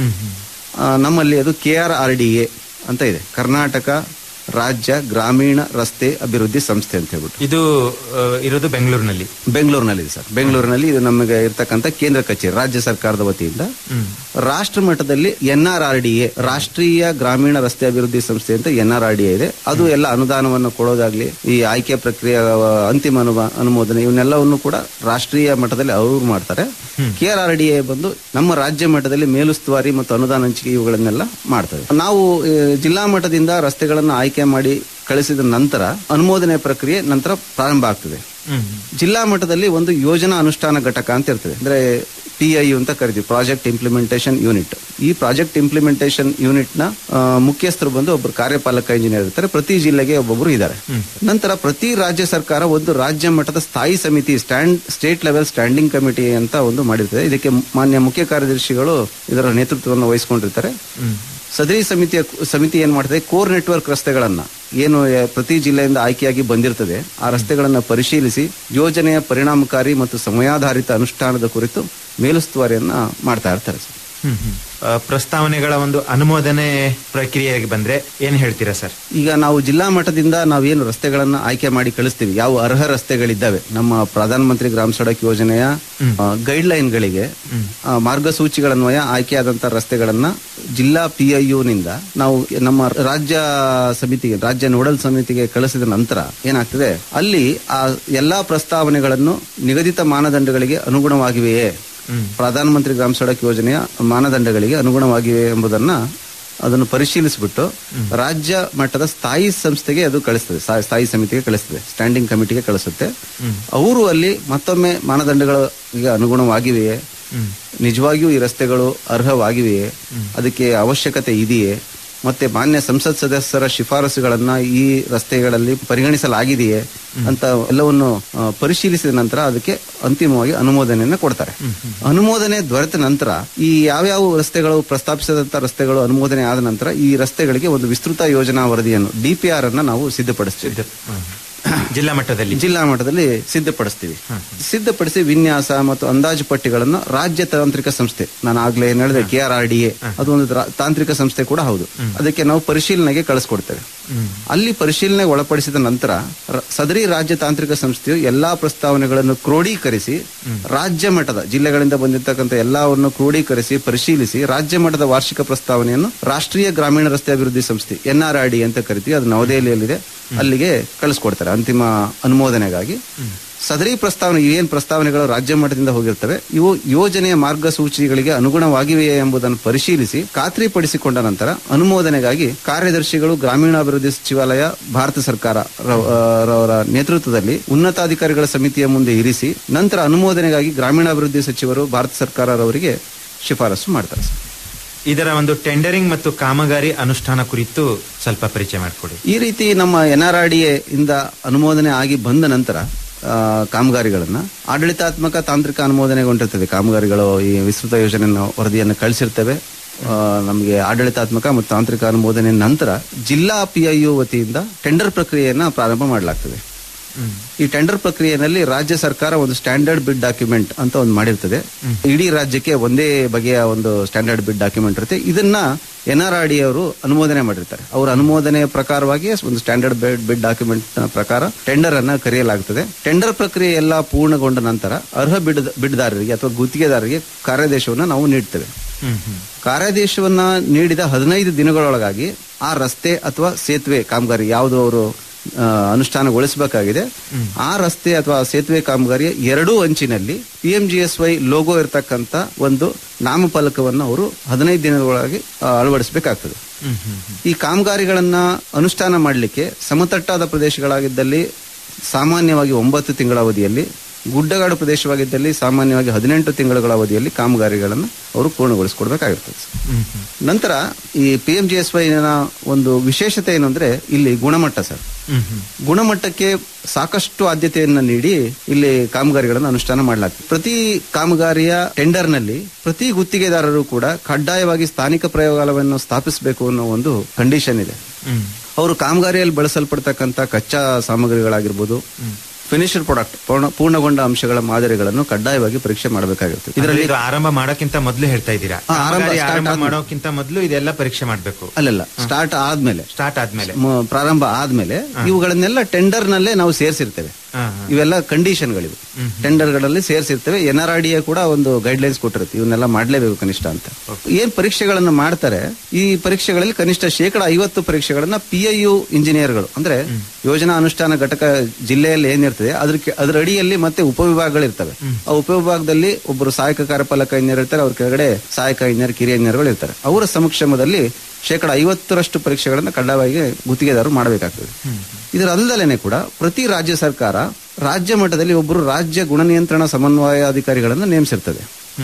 ಆ, ನಮ್ಮಲ್ಲಿ ಅದು K R R D A ಅಂತ ಇದೆ ಕರ್ನಾಟಕ ರಾಜ್ಯ ಗ್ರಾಮೀಣ ರಸ್ತೆ ಅಭಿವೃದ್ಧಿ ಸಂಸ್ಥೆ ಅಂತ ಹೇಳ್ಬಿಟ್ಟು ಇದು ಆ, ಇರೋದು ಬೆಂಗಳೂರಿನಲ್ಲಿ ಬೆಂಗಳೂರಿನಲ್ಲಿ ಇದೆ ಸರ್ ಬೆಂಗಳೂರಿನಲ್ಲಿ ಇದು ನಮಗೆ ಇರ್ತಕ್ಕಂಥ ಕೇಂದ್ರ ಕಚೇರಿ ರಾಜ್ಯ ಸರ್ಕಾರದ ವತಿಯಿಂದ ರಾಷ್ಟ್ರ ಮಟ್ಟದಲ್ಲಿ N R R D A ರಾಷ್ಟ್ರೀಯ ಗ್ರಾಮೀಣ ರಸ್ತೆ ಅಭಿವೃದ್ಧಿ ಸಂಸ್ಥೆ ಅಂತ N R R D A ಇದೆ ಅದು ಎಲ್ಲ ಅನುದಾನವನ್ನು ಕೊಡೋದಾಗ್ಲಿ ಈ ಆಯ್ಕೆ ಪ್ರಕ್ರಿಯೆ ಅಹ್, ಅಂತಿಮ ಅನುಮ- ಅನುಮೋದನೆ ಇವನ್ನೆಲ್ಲವನ್ನು ಕೂಡ ರಾಷ್ಟ್ರೀಯ ಮಟ್ಟದಲ್ಲಿ ಅವರು ಮಾಡ್ತಾರೆ K R R D A ಬಂದು ನಮ್ಮ ರಾಜ್ಯ ಮಟ್ಟದಲ್ಲಿ ಮೇಲುಸ್ತುವಾರಿ ಮತ್ತು ಅನುದಾನ ಹಂಚಿಕೆ ಇವುಗಳನ್ನೆಲ್ಲ ಮಾಡ್ತವೆ ನಾವು ಆ, ಜಿಲ್ಲಾ ಮಟ್ಟದಿಂದ ರಸ್ತೆಗಳನ್ನು ಆಯ್ಕೆ ಮಾಡಿ ಕಳಿಸಿದ ನಂತರ ಅನುಮೋದನೆ ಪ್ರಕ್ರಿಯೆ ನಂತರ ಪ್ರಾರಂಭ ಆಗ್ತದೆ ಜಿಲ್ಲಾ ಮಟ್ಟದಲ್ಲಿ ಒಂದು ಯೋಜನಾ ಅನುಷ್ಠಾನ ಘಟಕ ಅಂತ ಇರ್ತದೆ ಅಂದ್ರೆ ಪಿ ಐ ಅಂತ ಕರಿತೀವಿ ಪ್ರಾಜೆಕ್ಟ್ ಇಂಪ್ಲಿಮೆಂಟೇಷನ್ ಯೂನಿಟ್ ಈ ಪ್ರಾಜೆಕ್ಟ್ ಇಂಪ್ಲಿಮೆಂಟೇಷನ್ ಯೂನಿಟ್ ನ ಆ, ಮುಖ್ಯಸ್ಥರು ಬಂದು ಒಬ್ಬರು ಕಾರ್ಯಪಾಲಕ ಇಂಜಿನಿಯರ್ ಇರ್ತಾರೆ ಪ್ರತಿ ಜಿಲ್ಲೆಗೆ ಒಬ್ಬೊಬ್ರು ಇದ್ದಾರೆ ನಂತರ ಪ್ರತಿ ರಾಜ್ಯ ಸರ್ಕಾರ ಒಂದು ರಾಜ್ಯ ಮಟ್ಟದ ಸ್ಥಾಯಿ ಸಮಿತಿ stand state level standing committee ಅಂತ ಒಂದು ಮಾಡಿರ್ತದೆ ಇದಕ್ಕೆ ಮಾನ್ಯ ಮುಖ್ಯ ಕಾರ್ಯದರ್ಶಿಗಳು ಇದರ ನೇತೃತ್ವವನ್ನು ವಹಿಸಿಕೊಂಡಿರ್ತಾರೆ ಸದರಿ ಸಮಿತಿಯ ಸಮಿತಿ ಏನ್ ಮಾಡ್ತದೆ ಕೋರ್ ನೆಟ್ವರ್ಕ್ ರಸ್ತೆಗಳನ್ನ ಏನು ಎ, ಪ್ರತಿ ಜಿಲ್ಲೆಯಿಂದ ಆಯ್ಕೆಯಾಗಿ ಬಂದಿರ್ತದೆ ಆ ರಸ್ತೆಗಳನ್ನ ಪರಿಶೀಲಿಸಿ ಯೋಜನೆಯ ಪರಿಣಾಮಕಾರಿ ಮತ್ತು ಸಮಯಾಧಾರಿತ ಅನುಷ್ಠಾನದ ಕುರಿತು ಮೇಲುಸ್ತುವಾರಿಯನ್ನ ಮಾಡ್ತಾ ಇರ್ತಾರೆ ಸರ್ ಆ, ಪ್ರಸ್ತಾವನೆಗಳ ಒಂದು ಅನುಮೋದನೆ ಪ್ರಕ್ರಿಯೆಗೆ ಬಂದ್ರೆ ಏನ್ ಹೇಳ್ತೀರಾ ಸರ್ ಈಗ ನಾವು ಜಿಲ್ಲಾ ಮಟ್ಟದಿಂದ ನಾವೇನು ರಸ್ತೆಗಳನ್ನ ಆಯ್ಕೆ ಮಾಡಿ ಕಳಿಸ್ತೀವಿ ಯಾವ ಅರ್ಹ ರಸ್ತೆಗಳಿದ್ದಾವೆ ನಮ್ಮ ಪ್ರಧಾನಮಂತ್ರಿ ಗ್ರಾಮ ಸಡಕ್ ಯೋಜನೆಯ ಗೈಡ್ ಲೈನ್ಗಳಿಗೆ ಮಾರ್ಗಸೂಚಿಗಳನ್ವಯ ಆಯ್ಕೆಯಾದಂತಹ ರಸ್ತೆಗಳನ್ನ ಜಿಲ್ಲಾ ಪಿಐಯು ನಿಂದ ನಾವು ನಮ್ಮ ರಾಜ್ಯ ಸಮಿತಿಗೆ ರಾಜ್ಯ ನೋಡಲ್ ಸಮಿತಿಗೆ ಕಳಿಸಿದ ನಂತರ ಏನಾಗ್ತದೆ ಅಲ್ಲಿ ಆ ಎಲ್ಲಾ ಪ್ರಸ್ತಾವನೆಗಳನ್ನು ನಿಗದಿತ ಮಾನದಂಡಗಳಿಗೆ ಅನುಗುಣವಾಗಿವೆಯೇ ಪ್ರಧಾನಮಂತ್ರಿ ಗ್ರಾಮ ಸಡಕ್ ಯೋಜನೆಯ ಮಾನದಂಡಗಳಿಗೆ ಅನುಗುಣವಾಗಿವೆ ಎಂಬುದನ್ನ ಅದನ್ನು ಪರಿಶೀಲಿಸಿಬಿಟ್ಟು ರಾಜ್ಯ ಮಟ್ಟದ ಸ್ಥಾಯಿ ಸಂಸ್ಥೆಗೆ ಅದು ಕಳಿಸ್ತದೆ ಸ್ಥಾ- ಸ್ಥಾಯಿ ಸಮಿತಿಗೆ ಕಳಿಸ್ತದೆ ಸ್ಟ್ಯಾಂಡಿಂಗ್ ಕಮಿಟಿಗೆ ಕಳಿಸುತ್ತೆ ಅವರು ಅಲ್ಲಿ ಮತ್ತೊಮ್ಮೆ ಮಾನದಂಡಗಳಿಗೆ ಅನುಗುಣವಾಗಿವೆಯೇ ನಿಜವಾಗಿಯೂ ಈ ರಸ್ತೆಗಳು ಅರ್ಹವಾಗಿವೆಯೇ ಅದಕ್ಕೆ ಅವಶ್ಯಕತೆ ಇದೆಯೇ ಮತ್ತೆ ಮಾನ್ಯ ಸಂಸತ್ ಸದಸ್ಯರ ಶಿಫಾರಸುಗಳನ್ನ ಈ ರಸ್ತೆಗಳಲ್ಲಿ ಪರಿಗಣಿಸಲಾಗಿದೆಯೇ ಅಂತ ಎಲ್ಲವನ್ನು ಆ, ಪರಿಶೀಲಿಸಿದ ನಂತರ ಅದಕ್ಕೆ ಅಂತಿಮವಾಗಿ ಅನುಮೋದನೆಯನ್ನ ಕೊಡ್ತಾರೆ ಅನುಮೋದನೆ ದೊರೆತ ನಂತರ ಈ ಯಾವ್ಯಾವ ರಸ್ತೆಗಳು ಪ್ರಸ್ತಾಪಿಸಿದಂತ ರಸ್ತೆಗಳು ಅನುಮೋದನೆ ಆದ ನಂತರ ಈ ರಸ್ತೆಗಳಿಗೆ ಒಂದು ವಿಸ್ತೃತ ಯೋಜನಾ ವರದಿಯನ್ನು ಡಿಪಿಆರ್ ಅನ್ನ ನಾವು ಸಿದ್ಧಪಡಿಸ್ತೀವಿ ಜಿಲ್ಲಾ ಮಟ್ಟದಲ್ಲಿ ಜಿಲ್ಲಾ ಮಟ್ಟದಲ್ಲಿ ಸಿದ್ಧಪಡಿಸ್ತೀವಿ ಸಿದ್ಧಪಡಿಸಿ ವಿನ್ಯಾಸ ಮತ್ತು ಅಂದಾಜು ಪಟ್ಟಿಗಳನ್ನು ರಾಜ್ಯ ತಾಂತ್ರಿಕ ಸಂಸ್ಥೆ ನಾನು ಆಗ್ಲೇ ಏನ್ ಹೇಳಿದೆ K R R D A ಅದು ಒಂದು ರಾ- ತಾಂತ್ರಿಕ ಸಂಸ್ಥೆ ಕೂಡ ಹೌದು ಅದಕ್ಕೆ ನಾವು ಪರಿಶೀಲನೆಗೆ ಕಳಿಸ್ಕೊಡ್ತೇವೆ ಅಲ್ಲಿ ಪರಿಶೀಲನೆಗೆ ಒಳಪಡಿಸಿದ ನಂತರ ರ- ಸದರಿ ರಾಜ್ಯ ತಾಂತ್ರಿಕ ಸಂಸ್ಥೆಯು ಎಲ್ಲಾ ಪ್ರಸ್ತಾವನೆಗಳನ್ನು ಕ್ರೋಢೀಕರಿಸಿ ರಾಜ್ಯ ಮಟ್ಟದ ಜಿಲ್ಲೆಗಳಿಂದ ಬಂದಿರತಕ್ಕಂಥ ಎಲ್ಲವನ್ನು ಕ್ರೋಢೀಕರಿಸಿ ಪರಿಶೀಲಿಸಿ ರಾಜ್ಯ ಮಟ್ಟದ ವಾರ್ಷಿಕ ಪ್ರಸ್ತಾವನೆಯನ್ನು ರಾಷ್ಟ್ರೀಯ ಗ್ರಾಮೀಣ ರಸ್ತೆ ಅಭಿವೃದ್ಧಿ ಸಂಸ್ಥೆ ಎನ್ ಆರ್ ಐ ಡಿ ಅಂತ ಕರಿತೀವಿ ಅದು ನವದೆಹಲಿಯಲ್ಲಿದೆ ಅಲ್ಲಿಗೆ ಕಳಿಸ್ಕೊಡ್ತಾರೆ ಅಂತಿಮ ಅನುಮೋದನೆಗಾಗಿ ಸದರಿ ಪ್ರಸ್ತಾವನೆ ಏನ್ ಪ್ರಸ್ತಾವನೆಗಳು ರಾಜ್ಯ ಮಟ್ಟದಿಂದ ಹೋಗಿರ್ತವೆ ಇವು ಯೋಜನೆಯ ಮಾರ್ಗಸೂಚಿಗಳಿಗೆ ಅನುಗುಣವಾಗಿವೆಯೇ ಎಂಬುದನ್ನು ಪರಿಶೀಲಿಸಿ ಖಾತ್ರಿಪಡಿಸಿಕೊಂಡ ನಂತರ ಅನುಮೋದನೆಗಾಗಿ ಕಾರ್ಯದರ್ಶಿಗಳು ಗ್ರಾಮೀಣಾಭಿವೃದ್ಧಿ ಸಚಿವಾಲಯ ಭಾರತ ಸರ್ಕಾರ ರವ- ಆ, ರವರ ನೇತೃತ್ವದಲ್ಲಿ ಉನ್ನತಾಧಿಕಾರಿಗಳ ಸಮಿತಿಯ ಮುಂದೆ ಇರಿಸಿ ನಂತರ ಅನುಮೋದನೆಗಾಗಿ ಗ್ರಾಮೀಣಾಭಿವೃದ್ಧಿ ಸಚಿವರು ಭಾರತ ಸರ್ಕಾರರವರಿಗೆ ಶಿಫಾರಸು ಮಾಡ್ತಾರೆ ಸರ್. ಇದರ ಒಂದು ಟೆಂಡರಿಂಗ್ ಮತ್ತು ಕಾಮಗಾರಿ ಅನುಷ್ಠಾನ ಕುರಿತು ಸ್ವಲ್ಪ ಪರಿಚಯ ಮಾಡಿಕೊಡಿ ಈ ರೀತಿ ನಮ್ಮ ಎನ್ ಆರ್ ಆರ್ ಡಿ ಇಂದ ಅನುಮೋದನೆ ಆಗಿ ಬಂದ ನಂತರ ಆ, ಕಾಮಗಾರಿಗಳನ್ನ ಆಡಳಿತಾತ್ಮಕ ತಾಂತ್ರಿಕ ಅನುಮೋದನೆಗೊಂಡಿರ್ತದೆ ಕಾಮಗಾರಿಗಳು ಈ ವಿಸ್ತೃತ ಯೋಜನೆಯನ್ನು ವರದಿಯನ್ನು ಕಳಿಸಿರ್ತೇವೆ ಆ, ನಮಗೆ ಆಡಳಿತಾತ್ಮಕ ಮತ್ತು ತಾಂತ್ರಿಕ ಅನುಮೋದನೆ ನಂತರ ಜಿಲ್ಲಾ ಪಿಐಯು ವತಿಯಿಂದ ಟೆಂಡರ್ ಪ್ರಕ್ರಿಯೆಯನ್ನ ಪ್ರಾರಂಭ ಮಾಡಲಾಗ್ತದೆ ಈ ಟೆಂಡರ್ ಪ್ರಕ್ರಿಯೆಯಲ್ಲಿ ರಾಜ್ಯ ಸರ್ಕಾರ ಒಂದು ಸ್ಟ್ಯಾಂಡರ್ಡ್ ಬಿಡ್ ಡಾಕ್ಯುಮೆಂಟ್ ಅಂತ ಒಂದು ಮಾಡಿರ್ತದೆ ಇಡೀ ರಾಜ್ಯಕ್ಕೆ ಒಂದೇ ಬಗೆಯ ಒಂದು ಸ್ಟ್ಯಾಂಡರ್ಡ್ ಬಿಡ್ ಡಾಕ್ಯುಮೆಂಟ್ ಇರುತ್ತೆ ಇದನ್ನ ಎನ್ ಆರ್ ಆರ್ ಡಿ ಅವರು ಅನುಮೋದನೆ ಮಾಡಿರ್ತಾರೆ ಅವರ ಅನುಮೋದನೆಯ ಪ್ರಕಾರವಾಗಿ ಒಂದು ಸ್ಟ್ಯಾಂಡರ್ಡ್ ಬಿಡ್ ಬಿಡ್ ಡಾಕ್ಯುಮೆಂಟ್ ಪ್ರಕಾರ ಟೆಂಡರ್ ಅನ್ನ ಕರೆಯಲಾಗುತ್ತದೆ ಟೆಂಡರ್ ಪ್ರಕ್ರಿಯೆ ಎಲ್ಲ ಪೂರ್ಣಗೊಂಡ ನಂತರ ಅರ್ಹ ಬಿಡ್ ಬಿಡ್ದಾರರಿಗೆ ಅಥವಾ ಗುತ್ತಿಗೆದಾರರಿಗೆ ಕಾರ್ಯಾದೇಶವನ್ನು ನಾವು ನೀಡ್ತೇವೆ ಕಾರ್ಯಾದೇಶವನ್ನ ನೀಡಿದ ಹದಿನೈದು ದಿನಗಳೊಳಗಾಗಿ ಆ ರಸ್ತೆ ಅಥವಾ ಸೇತುವೆ ಕಾಮಗಾರಿ ಯಾವುದು ಅವರು ಆ, ಅನುಷ್ಠಾನಗೊಳಿಸಬೇಕಾಗಿದೆ ಆ ರಸ್ತೆ ಅಥವಾ ಸೇತುವೆ ಕಾಮಗಾರಿಯ ಎರಡೂ ಅಂಚಿನಲ್ಲಿ P M G S Y logo ಇರತಕ್ಕಂತ ಒಂದು ನಾಮಫಲಕವನ್ನು ಅವರು ಹದಿನೈದು ದಿನಗಳೊಳಗೆ ಆ, ಅಳವಡಿಸಬೇಕಾಗ್ತದೆ ಈ ಕಾಮಗಾರಿಗಳನ್ನ ಅನುಷ್ಠಾನ ಮಾಡಲಿಕ್ಕೆ ಸಮತಟ್ಟಾದ ಪ್ರದೇಶಗಳಾಗಿದ್ದಲ್ಲಿ ಸಾಮಾನ್ಯವಾಗಿ ಒಂಬತ್ತು ತಿಂಗಳ ಅವಧಿಯಲ್ಲಿ ಗುಡ್ಡಗಾಡು ಪ್ರದೇಶವಾಗಿದ್ದಲ್ಲಿ ಸಾಮಾನ್ಯವಾಗಿ ಹದಿನೆಂಟು ತಿಂಗಳ ಅವಧಿಯಲ್ಲಿ ಕಾಮಗಾರಿಗಳನ್ನು ಅವರು ಪೂರ್ಣಗೊಳಿಸಿಕೊಡ್ಬೇಕಾಗಿರ್ತದೆ ನಂತರ ಈ ಪಿ ಎಂ ಜಿ ಎಸ್ ವೈನ ಒಂದು ವಿಶೇಷತೆ ಏನು ಅಂದ್ರೆ ಇಲ್ಲಿ ಗುಣಮಟ್ಟ ಸರ್ ಗುಣಮಟ್ಟಕ್ಕೆ ಸಾಕಷ್ಟು ಆದ್ಯತೆಯನ್ನ ನೀಡಿ ಇಲ್ಲಿ ಕಾಮಗಾರಿಗಳನ್ನು ಅನುಷ್ಠಾನ ಮಾಡಲಾಗ್ತದೆ ಪ್ರತಿ ಕಾಮಗಾರಿಯ ಟೆಂಡರ್ ನಲ್ಲಿ ಪ್ರತಿ ಗುತ್ತಿಗೆದಾರರು ಕೂಡ ಕಡ್ಡಾಯವಾಗಿ ಸ್ಥಾನಿಕ ಪ್ರಯೋಗಾಲಯವನ್ನು ಸ್ಥಾಪಿಸಬೇಕು ಅನ್ನೋ ಒಂದು ಕಂಡೀಷನ್ ಇದೆ ಅವರು ಕಾಮಗಾರಿಯಲ್ಲಿ ಬಳಸಲ್ಪಡ್ತಕ್ಕಂಥ ಕಚ್ಚಾ ಸಾಮಗ್ರಿಗಳಾಗಿರ್ಬೋದು ಫಿನಿಶರ್ ಪ್ರಾಡಕ್ಟ್ ಪೂರ್ಣ ಪೂರ್ಣಗೊಂಡ ಅಂಶಗಳ ಮಾದರಿಗಳನ್ನು ಕಡ್ಡಾಯವಾಗಿ ಪರೀಕ್ಷೆ ಮಾಡಬೇಕಾಗಿರುತ್ತೆ ಇದರಲ್ಲಿ ಇದರಲ್ಲಿ ಆರಂಭ ಮಾಡೋಕ್ಕಿಂತ ಮೊದಲು ಹೇಳ್ತಾ ಇದ್ದೀರಾ ಹಾ, ಆರಂಭ ಕಾಮಗಾರಿ start ಆರಂಭ ಆದ್ಮೇಲೆ. ಮಾಡೋಕ್ಕಿಂತ ಮೊದಲು ಇದೆಲ್ಲ ಪರೀಕ್ಷೆ ಮಾಡಬೇಕು ಅಲ್ಲಲ್ಲ ಸ್ಟಾರ್ಟ್ ಆದ್ಮೇಲೆ ಸ್ಟಾರ್ಟ್ ಆದ್ಮೇಲೆ ಮ- ಪ್ರಾರಂಭ ಆದ್ಮೇಲೆ ಇವುಗಳನ್ನೆಲ್ಲ ಟೆಂಡರ್ ನಲ್ಲೇ ನಾವು ಸೇರಿಸಿರ್ತೇವೆ ಹಾ, ಇವೆಲ್ಲ ಕಂಡೀಷನ್ಗಳಿವೆ ಟೆಂಡರ್ ಗಳಲ್ಲಿ ಸೇರಿಸಿರ್ತೇವೆ ಎನ್ ಆರ್ ಡಿ ಕೂಡ ಒಂದು ಗೈಡ್ ಲೈನ್ಸ್ ಕೊಟ್ಟಿರುತ್ತೆ ಇವನ್ನೆಲ್ಲ ಮಾಡ್ಲೇಬೇಕು ಕನಿಷ್ಠ ಅಂತ ಏನ್ ಪರೀಕ್ಷೆಗಳನ್ನು ಮಾಡ್ತಾರೆ ಈ ಪರೀಕ್ಷೆಗಳಲ್ಲಿ ಕನಿಷ್ಠ ಶೇಕಡ ಐವತ್ತು ಪರೀಕ್ಷೆಗಳನ್ನ ಪಿ ಐ ಯು ಇಂಜಿನಿಯರ್ಗಳು ಅಂದ್ರೆ ಯೋಜನಾ ಅನುಷ್ಠಾನ ಘಟಕ ಜಿಲ್ಲೆಯಲ್ಲಿ ಏನಿರ್ತದೆ ಅದ್ರ ಕೆ- ಅದ್ರ ಅಡಿಯಲ್ಲಿ ಮತ್ತೆ ಉಪವಿಭಾಗಗಳಿರ್ತವೆ ಆ ಉಪವಿಭಾಗದಲ್ಲಿ ಒಬ್ಬರು ಸಹಾಯಕ ಕಾರ್ಯಪಾಲಕ ಇಂಜಿನಿಯರ್ ಇರ್ತಾರೆ ಅವ್ರ ಕೆಳಗಡೆ ಸಹಾಯಕ ಇಂಜಿನಿಯರ್ ಕಿರಿಯ ಇಂಜಿನಿಯರ್ಗಳು ಇರ್ತಾರೆ ಅವರ ಸಮಕ್ಷಮದಲ್ಲಿ ಶೇಕಡ ಐವತ್ತರಷ್ಟು ಪರೀಕ್ಷೆಗಳನ್ನ ಕಡ್ಡಾಯವಾಗಿ ಗುತ್ತಿಗೆದಾರರು ಮಾಡಬೇಕಾಗ್ತದೆ ಇದರ ಅಲ್ಲದಲೇನೆ ಕೂಡ ಪ್ರತಿ ರಾಜ್ಯ ಸರ್ಕಾರ ರಾಜ್ಯ ಮಟ್ಟದಲ್ಲಿ ಒಬ್ಬರು ರಾಜ್ಯ ಗುಣ ನಿಯಂತ್ರಣ ಸಮನ್ವಯಾಧಿಕಾರಿಗಳನ್ನು ನೇಮಿಸಿರ್ತದೆ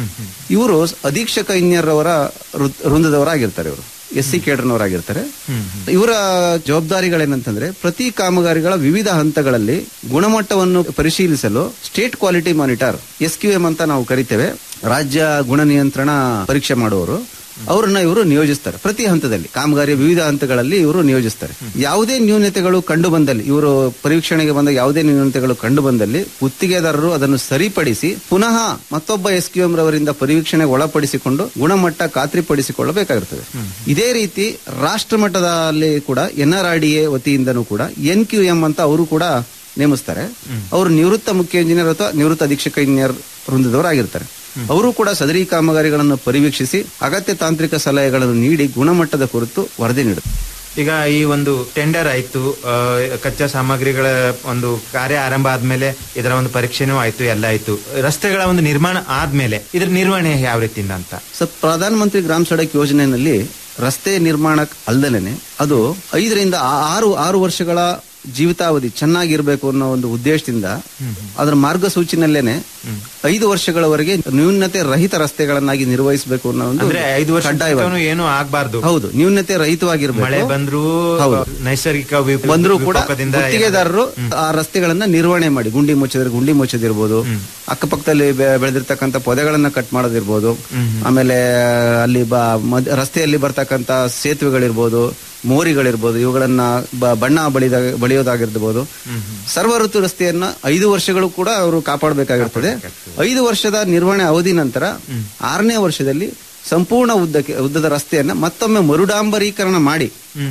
ಇವರು ಅಧೀಕ್ಷಕ ಇಂಜಿನಿಯರ್ ಅವರ ವೃಂದದವರಾಗಿರ್ತಾರೆ ಇವರು ಎಸ್ ಸಿ ಕೇಡರ್ನವರಾಗಿರ್ತಾರೆ ಇವರ ಜವಾಬ್ದಾರಿಗಳೇನಂತಂದ್ರೆ ಪ್ರತಿ ಕಾಮಗಾರಿಗಳ ವಿವಿಧ ಹಂತಗಳಲ್ಲಿ ಗುಣಮಟ್ಟವನ್ನು ಪರಿಶೀಲಿಸಲು state quality monitor S Q M ಅಂತ ನಾವು ಕರಿತೇವೆ ರಾಜ್ಯ ಗುಣ ನಿಯಂತ್ರಣ ಪರೀಕ್ಷೆ ಮಾಡುವವರು ಅವರನ್ನ ಇವರು ನಿಯೋಜಿಸ್ತಾರೆ ಪ್ರತಿ ಹಂತದಲ್ಲಿ ಕಾಮಗಾರಿಯ ವಿವಿಧ ಹಂತಗಳಲ್ಲಿ ಇವರು ನಿಯೋಜಿಸ್ತಾರೆ ಯಾವುದೇ ನ್ಯೂನತೆಗಳು ಕಂಡು ಬಂದಲ್ಲಿ ಇವರು ಪರೀಕ್ಷಣೆಗೆ ಬಂದ ಯಾವುದೇ ನ್ಯೂನತೆಗಳು ಕಂಡು ಬಂದಲ್ಲಿ ಗುತ್ತಿಗೆದಾರರು ಅದನ್ನು ಸರಿಪಡಿಸಿ ಪುನಃ ಮತ್ತೊಬ್ಬ ಎಸ್ ಕ್ಯೂ ಎಂ ರವರಿಂದ ಪರೀಕ್ಷಣೆಗೆ ಒಳಪಡಿಸಿಕೊಂಡು ಗುಣಮಟ್ಟ ಖಾತ್ರಿಪಡಿಸಿಕೊಳ್ಳಬೇಕಾಗಿರ್ತದೆ ಇದೇ ರೀತಿ ರಾಷ್ಟ್ರ ಮಟ್ಟದಲ್ಲಿ ಕೂಡ N R R D A ವತಿಯಿಂದನೂ ಕೂಡ ಎನ್ ಕ್ಯೂ ಎಂ ಅಂತ ಅವರು ಕೂಡ ನೇಮಿಸ್ತಾರೆ ಅವರು ನಿವೃತ್ತ ಮುಖ್ಯ ಇಂಜಿನಿಯರ್ ಅಥವಾ ನಿವೃತ್ತ ಅಧೀಕ್ಷಕ ಇಂಜಿನಿಯರ್ ವೃಂದದವರಾಗಿರ್ತಾರೆ ಅವರು ಕೂಡ ಸದರಿ ಕಾಮಗಾರಿಗಳನ್ನು ಪರಿವೀಕ್ಷಿಸಿ ಅಗತ್ಯ ತಾಂತ್ರಿಕ ಸಲಹೆಗಳನ್ನು ನೀಡಿ ಗುಣಮಟ್ಟದ ಕುರಿತು ವರದಿ ನೀಡುತ್ತಾರೆ ಈಗ ಈ ಒಂದು ಟೆಂಡರ್ ಆಯ್ತು ಆ, ಕಚ್ಚಾ ಸಾಮಗ್ರಿಗಳ ಒಂದು ಕಾರ್ಯ ಆರಂಭ ಆದ್ಮೇಲೆ ಇದರ ಒಂದು ಪರೀಕ್ಷೆನೂ ಆಯ್ತು ಎಲ್ಲ ಆಯ್ತು ರಸ್ತೆಗಳ ಒಂದು ನಿರ್ಮಾಣ ಆದ್ಮೇಲೆ ಇದ್ರ ನಿರ್ವಹಣೆ ಯಾವ ರೀತಿಯಿಂದ ಅಂತ ಸರ್ ಪ್ರಧಾನ ಮಂತ್ರಿ ಗ್ರಾಮ ಸಡಕ್ ಯೋಜನೆಯಲ್ಲಿ ರಸ್ತೆ ನಿರ್ಮಾಣ ಅಲ್ದಲೇನೆ ಅದು ಐದರಿಂದ ಆ- ಆರು ಆರು ವರ್ಷಗಳ ಜೀವಿತಾವಧಿ ಚೆನ್ನಾಗಿರ್ಬೇಕು ಅನ್ನೋ ಒಂದು ಉದ್ದೇಶದಿಂದ ಅದರ ಮಾರ್ಗಸೂಚಿನಲ್ಲೇನೆ ಐದು ವರ್ಷಗಳವರೆಗೆ ನ್ಯೂನತೆ ರಹಿತ ರಸ್ತೆಗಳನ್ನಾಗಿ ನಿರ್ವಹಿಸಬೇಕು ಅನ್ನೋ ಒಂದು ಅಂದ್ರೆ ಐದು ವರ್ಷ ಕಡ್ಡಾಯವಾಗಿ ಏನು ಆಗ್ಬಾರ್ದು ಹೌದು ನ್ಯೂನತೆ ರಹಿತವಾಗಿರ್ಬೇಕು ಮಳೆ ಬಂದ್ರು ಹೌದು. ನೈಸರ್ಗಿಕ ವಿಪ- ಬಂದ್ರು ಕೂಡ ವಿಕೋಪದಿಂದ ಗುತ್ತಿಗೆದಾರರು ಆ ರಸ್ತೆಗಳನ್ನ ನಿರ್ವಹಣೆ ಮಾಡಿ ಗುಂಡಿ ಮುಚ್ಚಿದ್ರೆ ಗುಂಡಿ ಮುಚ್ಚೋದಿರ್ಬೋದು ಅಕ್ಕಪಕ್ಕದಲ್ಲಿ ಬೆ- ಬೆಳೆದಿರ್ತಕ್ಕಂಥ ಪೊದೆಗಳನ್ನ ಕಟ್ ಮಾಡೋದಿರ್ಬೋದು ಆಮೇಲೆ ಅಲ್ಲಿ ಬ ಮದ್- ರಸ್ತೆಯಲ್ಲಿ ಬರ್ತಕ್ಕಂಥ ಸೇತುವೆಗಳಿರ್ಬೋದು ಮೋರಿಗಳಿರ್ಬೋದು ಇವುಗಳನ್ನ ಬ- ಬಣ್ಣ ಬಳಿದ ಬಳಿಯೋದಾಗಿರ್ಬೋದು ಸರ್ವ ಋತು ರಸ್ತೆಯನ್ನ ಐದು ವರ್ಷಗಳು ಕೂಡ ಅವರು ಕಾಪಾಡಬೇಕಾಗಿರ್ತದೆ ಐದು ವರ್ಷದ ನಿರ್ವಹಣೆ ಅವಧಿ ನಂತರ ಆರನೇ ವರ್ಷದಲ್ಲಿ ಸಂಪೂರ್ಣ ಉದ್ದಕ್ಕೆ ಉದ್ದದ ರಸ್ತೆಯನ್ನ ಮತ್ತೊಮ್ಮೆ ಮರುಡಾಂಬರೀಕರಣ ಮಾಡಿ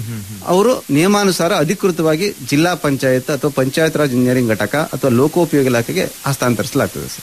ಅವರು ನಿಯಮಾನುಸಾರ ಅಧಿಕೃತವಾಗಿ ಜಿಲ್ಲಾ ಪಂಚಾಯತ್ ಅಥವಾ ಪಂಚಾಯತ್ ರಾಜ್ ಇಂಜಿನಿಯರಿಂಗ್ ಘಟಕ ಅಥವಾ ಲೋಕೋಪಯೋಗಿ ಇಲಾಖೆಗೆ ಹಸ್ತಾಂತರಿಸಲಾಗ್ತದೆ ಸರ್